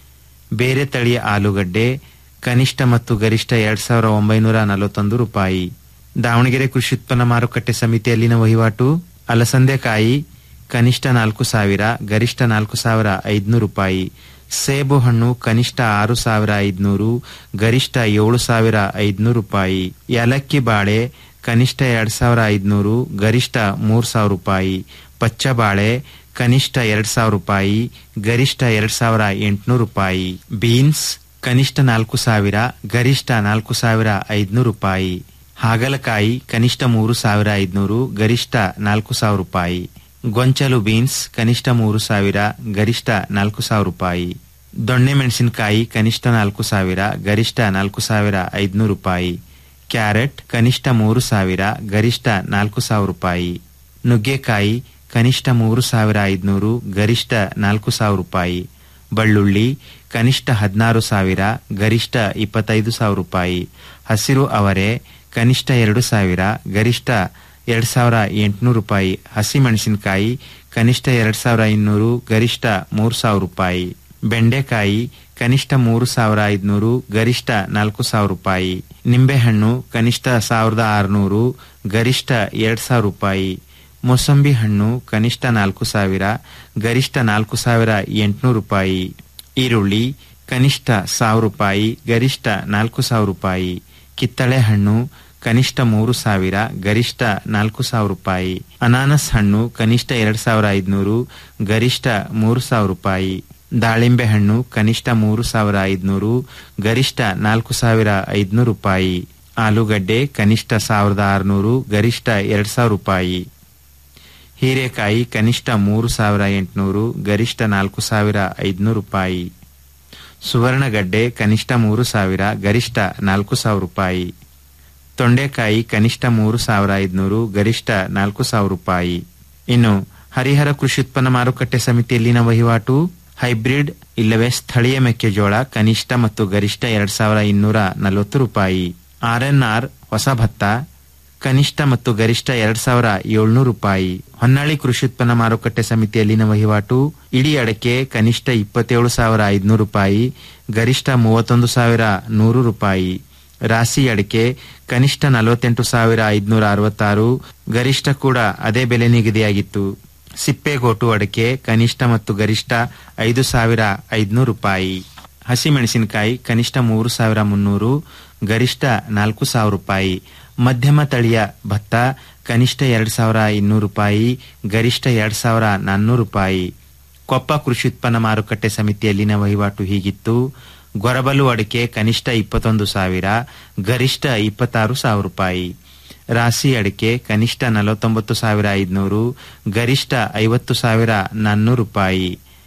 ಬೇರೆ ತಳಿಯ ಆಲೂಗಡ್ಡೆ ಕನಿಷ್ಠ ಮತ್ತು ಗರಿಷ್ಠ ಎರಡ್ ಸಾವಿರ ಒಂಬೈನೂರ ನಲವತ್ತೊಂದು ರೂಪಾಯಿ ದಾವಣಗೆರೆ ಕೃಷಿ ಉತ್ಪನ್ನ ಮಾರುಕಟ್ಟೆ ಸಮಿತಿಯಲ್ಲಿನ ವಹಿವಾಟು ಅಲಸಂದೆಕಾಯಿ ಕನಿಷ್ಠ ನಾಲ್ಕು ಸಾವಿರ ಗರಿಷ್ಠ ನಾಲ್ಕು ಸಾವಿರ ಐದುನೂರು ರೂಪಾಯಿ ಸೇಬು ಹಣ್ಣು ಕನಿಷ್ಠ ಆರು ಸಾವಿರ ಐದುನೂರು ಗರಿಷ್ಠ ಏಳು ಸಾವಿರ ಐದುನೂರು ರೂಪಾಯಿ ಏಲಕ್ಕಿ ಬಾಳೆ ಕನಿಷ್ಠ ಎರಡ್ ಸಾವಿರ ಐದುನೂರು ಗರಿಷ್ಠ ಮೂರ್ ಸಾವಿರ ರೂಪಾಯಿ ಪಚ್ಚ ಬಾಳೆ ಕನಿಷ್ಠ ಎರಡ್ ಸಾವಿರ ರೂಪಾಯಿ ಗರಿಷ್ಠ ಎರಡ್ ಸಾವಿರ ಎಂಟುನೂರು ರೂಪಾಯಿ ಬೀನ್ಸ್ ಕನಿಷ್ಠ ನಾಲ್ಕು ಸಾವಿರ ಗರಿಷ್ಠ ನಾಲ್ಕು ಸಾವಿರ ಐದುನೂರು ರೂಪಾಯಿ ಹಾಗಲಕಾಯಿ ಕನಿಷ್ಠ ಮೂರು ಸಾವಿರ ಐದುನೂರು ಗರಿಷ್ಠ ನಾಲ್ಕು ಸಾವಿರ ರೂಪಾಯಿ ಗೊಂಚಲು ಬೀನ್ಸ್ ಕನಿಷ್ಠ ಮೂರು ಸಾವಿರ ಗರಿಷ್ಠ ನಾಲ್ಕು ಸಾವಿರ ರೂಪಾಯಿ ದೊಣ್ಣೆ ಮೆಣಸಿನಕಾಯಿ ಕನಿಷ್ಠ ನಾಲ್ಕು ಸಾವಿರ ಗರಿಷ್ಠ ನಾಲ್ಕು ಸಾವಿರ ಐದುನೂರು ರೂಪಾಯಿ ಕ್ಯಾರೆಟ್ ಕನಿಷ್ಠ ಮೂರು ಸಾವಿರ ಗರಿಷ್ಠ ನಾಲ್ಕು ಸಾವಿರ ರೂಪಾಯಿ ನುಗ್ಗೆಕಾಯಿ ಕನಿಷ್ಠ ಮೂರು ಸಾವಿರ ಐದುನೂರು ಗರಿಷ್ಠ ನಾಲ್ಕು ಸಾವಿರ ರೂಪಾಯಿ ಬಳ್ಳುಳ್ಳಿ ಕನಿಷ್ಠ ಹದಿನಾರು ಸಾವಿರ ಗರಿಷ್ಠ ಇಪ್ಪತ್ತೈದು ಸಾವಿರ ರೂಪಾಯಿ ಹಸಿರು ಅವರೆ ಕನಿಷ್ಠ ಎರಡು ಸಾವಿರ ಗರಿಷ್ಠ ಎರಡ್ ಸಾವಿರ ಎಂಟುನೂರು ರೂಪಾಯಿ ಹಸಿಮೆಣಸಿನಕಾಯಿ ಕನಿಷ್ಠ ಎರಡ್ ಸಾವಿರ ಇನ್ನೂರು ಗರಿಷ್ಠ ಮೂರು ಸಾವಿರ ರೂಪಾಯಿ ಬೆಂಡೆಕಾಯಿ ಕನಿಷ್ಠ ಮೂರು ಸಾವಿರ ಐದುನೂರು ಗರಿಷ್ಠ ನಾಲ್ಕು ಸಾವಿರ ರೂಪಾಯಿ ನಿಂಬೆಹಣ್ಣು ಕನಿಷ್ಠ ಸಾವಿರದ ಆರುನೂರು ಗರಿಷ್ಠ ಎರಡ್ ಸಾವಿರ ರೂಪಾಯಿ ಮೊಸಂಬಿ ಹಣ್ಣು ಕನಿಷ್ಠ ನಾಲ್ಕು ಸಾವಿರ ಗರಿಷ್ಠ ನಾಲ್ಕು ಸಾವಿರ ಎಂಟುನೂರು ರೂಪಾಯಿ ಈರುಳ್ಳಿ ಕನಿಷ್ಠ ಸಾವಿರ ರೂಪಾಯಿ ಗರಿಷ್ಠ ನಾಲ್ಕು ಸಾವಿರ ರೂಪಾಯಿ ಕಿತ್ತಳೆ ಹಣ್ಣು ಕನಿಷ್ಠ ಮೂರು ಸಾವಿರ ಗರಿಷ್ಠ ನಾಲ್ಕು ಸಾವಿರ ರೂಪಾಯಿ ಅನಾನಸ್ ಹಣ್ಣು ಕನಿಷ್ಠ ಎರಡ್ ಸಾವಿರ ಐದುನೂರು ಗರಿಷ್ಠ ಮೂರು ಸಾವಿರ ರೂಪಾಯಿ ದಾಳಿಂಬೆ ಹಣ್ಣು ಕನಿಷ್ಠ ಮೂರು ಸಾವಿರ ಐದುನೂರು ಗರಿಷ್ಠ ನಾಲ್ಕು ಸಾವಿರ ಐದುನೂರು ರೂಪಾಯಿ ಆಲೂಗಡ್ಡೆ ಕನಿಷ್ಠ ಸಾವಿರದ ಆರುನೂರು ಗರಿಷ್ಠ ಎರಡ್ ಸಾವಿರ ರೂಪಾಯಿ ಹೀರೆಕಾಯಿ ಕನಿಷ್ಠ ಮೂರು ಸಾವಿರ ಎಂಟುನೂರು ಗರಿಷ್ಠ ನಾಲ್ಕು ಸಾವಿರ ಐದುನೂರು ರೂಪಾಯಿ ಸುವರ್ಣಗಡ್ಡೆ ಕನಿಷ್ಠ ಮೂರು ಸಾವಿರ ಗರಿಷ್ಠ ನಾಲ್ಕು ಸಾವಿರ ರೂಪಾಯಿ ತೊಂಡೆಕಾಯಿ ಕನಿಷ್ಠ ಮೂರು ಸಾವಿರ ಐದುನೂರು ಗರಿಷ್ಠ ನಾಲ್ಕು ಸಾವಿರ ರೂಪಾಯಿ ಇನ್ನು ಹರಿಹರ ಕೃಷಿ ಉತ್ಪನ್ನ ಮಾರುಕಟ್ಟೆ ಸಮಿತಿಯಲ್ಲಿನ ವಹಿವಾಟು ಹೈಬ್ರಿಡ್ ಇಲ್ಲವೇ ಸ್ಥಳೀಯ ಮೆಕ್ಕೆಜೋಳ ಕನಿಷ್ಠ ಮತ್ತು ಗರಿಷ್ಠ ಎರಡ್ ಸಾವಿರ ಇನ್ನೂರ ನಲವತ್ತು ರೂಪಾಯಿ ಆರ್ಎನ್ಆರ್ ಹೊಸ ಭತ್ತ ಕನಿಷ್ಠ ಮತ್ತು ಗರಿಷ್ಠ ಎರಡ್ ಸಾವಿರ ಏಳ್ನೂರು ರೂಪಾಯಿ ಹೊನ್ನಾಳಿ ಕೃಷಿ ಉತ್ಪನ್ನ ಮಾರುಕಟ್ಟೆ ಸಮಿತಿಯಲ್ಲಿನ ವಹಿವಾಟು ಇಡೀ ಅಡಕೆ ಕನಿಷ್ಠ ಇಪ್ಪತ್ತೇಳು ಸಾವಿರ ಐದುನೂರು ರೂಪಾಯಿ ಗರಿಷ್ಠ ಮೂವತ್ತೊಂದು ಸಾವಿರ ನೂರು ರೂಪಾಯಿ ರಾಸಿ ಅಡಿಕೆ ಕನಿಷ್ಠ ನಲವತ್ತೆಂಟು ಸಾವಿರ ಐದುನೂರ ಅರವತ್ತಾರು ಗರಿಷ್ಠ ಕೂಡ ಅದೇ ಬೆಲೆ ನಿಗದಿಯಾಗಿತ್ತು ಸಿಪ್ಪೆಗೋಟು ಅಡಿಕೆ ಕನಿಷ್ಠ ಮತ್ತು ಗರಿಷ್ಠ ಐದು ಸಾವಿರ ಐದುನೂರು ರೂಪಾಯಿ ಹಸಿಮೆಣಸಿನಕಾಯಿ ಕನಿಷ್ಠ ಮೂರು ಸಾವಿರ ಮುನ್ನೂರು ಗರಿಷ್ಠ ನಾಲ್ಕು ಸಾವಿರ ರೂಪಾಯಿ ಮಧ್ಯಮ ತಳಿಯ ಭತ್ತ ಕನಿಷ್ಠ ಎರಡ್ ಸಾವಿರ ಇನ್ನೂರು ರೂಪಾಯಿ ಗರಿಷ್ಠ ಎರಡ್ ಸಾವಿರ ನಾನ್ನೂರು ರೂಪಾಯಿ ಕೊಪ್ಪ ಕೃಷಿ ಉತ್ಪನ್ನ ಮಾರುಕಟ್ಟೆ ಸಮಿತಿಯಲ್ಲಿನ ವಹಿವಾಟು ಹೀಗಿತ್ತು ಗೊರಬಲು ಅಡಿಕೆ ಕನಿಷ್ಠ ಇಪ್ಪತ್ತೊಂದು ಸಾವಿರ ಗರಿಷ್ಠ ಇಪ್ಪತ್ತಾರು ಸಾವಿರ ರೂಪಾಯಿ ರಾಸಿ ಅಡಿಕೆ ಕನಿಷ್ಠ ನಲವತ್ತೊಂಬತ್ತು ಸಾವಿರ ಐದುನೂರು ಗರಿಷ್ಠ ಐವತ್ತು ಸಾವಿರ ನಾನ್ನೂರು ರೂಪಾಯಿ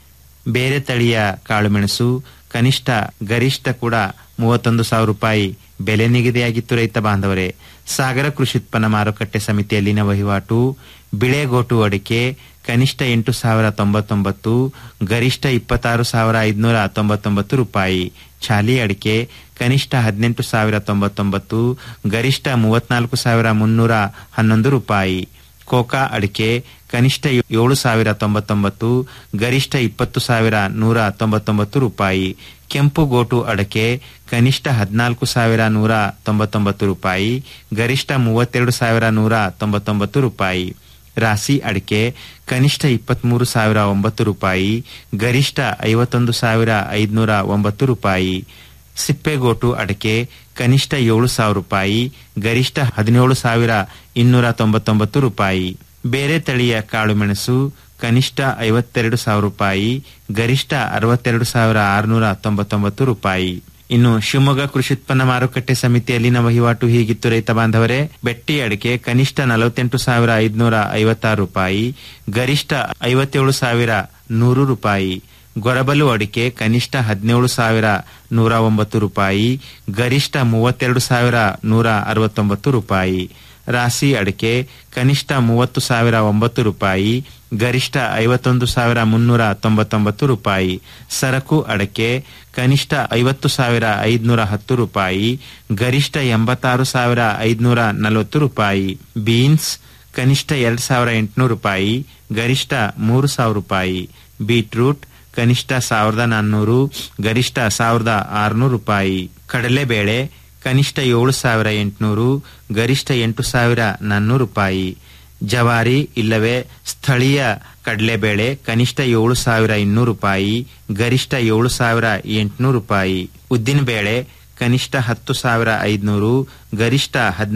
ಬೇರೆ ತಳಿಯ ಕಾಳುಮೆಣಸು ಕನಿಷ್ಠ ಗರಿಷ್ಠ ಕೂಡ ಮೂವತ್ತೊಂದು ಸಾವಿರ ರೂಪಾಯಿ ಬೆಲೆ ನಿಗದಿಯಾಗಿತ್ತು ರೈತ ಬಾಂಧವರೇ ಸಾಗರ ಕೃಷಿ ಉತ್ಪನ್ನ ಮಾರುಕಟ್ಟೆ ಸಮಿತಿಯಲ್ಲಿನ ವಹಿವಾಟು ಬಿಳೆಗೋಟು ಅಡಿಕೆ ಕನಿಷ್ಠ ಎಂಟು ಸಾವಿರ ತೊಂಬತ್ತೊಂಬತ್ತು ಗರಿಷ್ಠ ಇಪ್ಪತ್ತಾರು ಸಾವಿರ ಐದುನೂರ ತೊಂಬತ್ತೊಂಬತ್ತು ರೂಪಾಯಿ ಚಾಲಿ ಅಡಿಕೆ ಕನಿಷ್ಠ ಹದಿನೆಂಟು ಸಾವಿರ ತೊಂಬತ್ತೊಂಬತ್ತು ಗರಿಷ್ಠ ಮೂವತ್ನಾಲ್ಕು ಸಾವಿರ ಮುನ್ನೂರ ಹನ್ನೊಂದು ರೂಪಾಯಿ ಕೋಕಾ ಅಡಿಕೆ ಕನಿಷ್ಠ ಏಳು ಸಾವಿರ ತೊಂಬತ್ತೊಂಬತ್ತು ಗರಿಷ್ಠ ಇಪ್ಪತ್ತು ಸಾವಿರ ನೂರ ತೊಂಬತ್ತೊಂಬತ್ತು ರೂಪಾಯಿ ಕೆಂಪು ಗೋಟು ಅಡಕೆ ಕನಿಷ್ಠ ಹದಿನಾಲ್ಕು ಸಾವಿರ ನೂರ ತೊಂಬತ್ತೊಂಬತ್ತು ರೂಪಾಯಿ ಗರಿಷ್ಠ ಮೂವತ್ತೆರಡು ಸಾವಿರ ನೂರ ತೊಂಬತ್ತೊಂಬತ್ತು ರೂಪಾಯಿ ರಾಸಿ ಅಡಿಕೆ ಕನಿಷ್ಠ ಇಪ್ಪತ್ಮೂರು ಸಾವಿರ ಒಂಬತ್ತು ರೂಪಾಯಿ ಗರಿಷ್ಠ ಐವತ್ತೊಂದು ಸಾವಿರ ಐದುನೂರ ಒಂಬತ್ತು ರೂಪಾಯಿ ಸಿಪ್ಪೆಗೋಟು ಅಡಕೆ ಕನಿಷ್ಠ ಏಳು ಸಾವಿರ ರೂಪಾಯಿ ಗರಿಷ್ಠ ಹದಿನೇಳು ಸಾವಿರ ಇನ್ನೂರ ತೊಂಬತ್ತೊಂಬತ್ತು ರೂಪಾಯಿ ಬೇರೆ ತಳಿಯ ಕಾಳುಮೆಣಸು ಕನಿಷ್ಠ ಐವತ್ತೆರಡು ಸಾವಿರ ರೂಪಾಯಿ ಗರಿಷ್ಠ ಅರವತ್ತೆರಡು ಸಾವಿರ ಆರುನೂರ ಹತ್ತೊಂಬತ್ತೊಂಬತ್ತು ರೂಪಾಯಿ ಇನ್ನು ಶಿವಮೊಗ್ಗ ಕೃಷಿ ಉತ್ಪನ್ನ ಮಾರುಕಟ್ಟೆ ಸಮಿತಿಯಲ್ಲಿನ ವಹಿವಾಟು ಹೀಗಿತ್ತು ರೈತ ಬಾಂಧವರೇ ಬೆಟ್ಟಿ ಅಡಿಕೆ ಕನಿಷ್ಠ ನಲವತ್ತೆಂಟು ಸಾವಿರ ಐದುನೂರ ಐವತ್ತಾರು ರೂಪಾಯಿ ಗರಿಷ್ಠ ಐವತ್ತೇಳು ಸಾವಿರ ನೂರು ರೂಪಾಯಿ ಗೊರಬಲು ಅಡಿಕೆ ಕನಿಷ್ಠ ಹದಿನೇಳು ಸಾವಿರ ನೂರ ಒಂಬತ್ತು ರೂಪಾಯಿ ಗರಿಷ್ಠ ಮೂವತ್ತೆರಡು ಸಾವಿರ ನೂರ ಅರವತ್ತೊಂಬತ್ತು ರೂಪಾಯಿ ರಾಸಿ ಅಡಿಕೆ ಕನಿಷ್ಠ ಮೂವತ್ತು ಸಾವಿರ ಒಂಬತ್ತು ರೂಪಾಯಿ ಗರಿಷ್ಠ ಐವತ್ತೊಂದು ಸಾವಿರ ಮುನ್ನೂರ ತೊಂಬತ್ತೊಂಬತ್ತು ರೂಪಾಯಿ ಸರಕು ಅಡಕೆ ಕನಿಷ್ಠ ಐವತ್ತು ಸಾವಿರ ಐದುನೂರ ಹತ್ತು ರೂಪಾಯಿ ಗರಿಷ್ಠ ಎಂಬತ್ತಾರು ಸಾವಿರ ಐದುನೂರ ನಲವತ್ತು ರೂಪಾಯಿ ಬೀನ್ಸ್ ಕನಿಷ್ಠ ಎರಡ್ ಸಾವಿರ ಎಂಟುನೂರು ರೂಪಾಯಿ ಗರಿಷ್ಠ ಮೂರು ಸಾವಿರ ರೂಪಾಯಿ ಬೀಟ್ರೂಟ್ ಕನಿಷ್ಠ ಸಾವಿರದ ನಾನ್ನೂರು ಗರಿಷ್ಠ ಸಾವಿರದ ಆರುನೂರು ರೂಪಾಯಿ ಕಡಲೆಬೇಳೆ ಕನಿಷ್ಠ ಏಳು ಸಾವಿರ ಎಂಟುನೂರು ಗರಿಷ್ಠ ಎಂಟು ಸಾವಿರ ನಾನ್ನೂರು ರೂಪಾಯಿ ಜವಾರಿ ಇಲ್ಲವೇ ಸ್ಥಳೀಯ ಕಡಲೆಬೇಳೆ ಕನಿಷ್ಠ ಏಳು ಸಾವಿರ ಇನ್ನೂರು ರೂಪಾಯಿ ಗರಿಷ್ಠ ಏಳು ಸಾವಿರ ಎಂಟುನೂರು ರೂಪಾಯಿ ಉದ್ದಿನಬೇಳೆ ಕನಿಷ್ಠ ಹತ್ತು ಸಾವಿರ ಐದುನೂರು ಗರಿಷ್ಠ ಹದಿನೈದು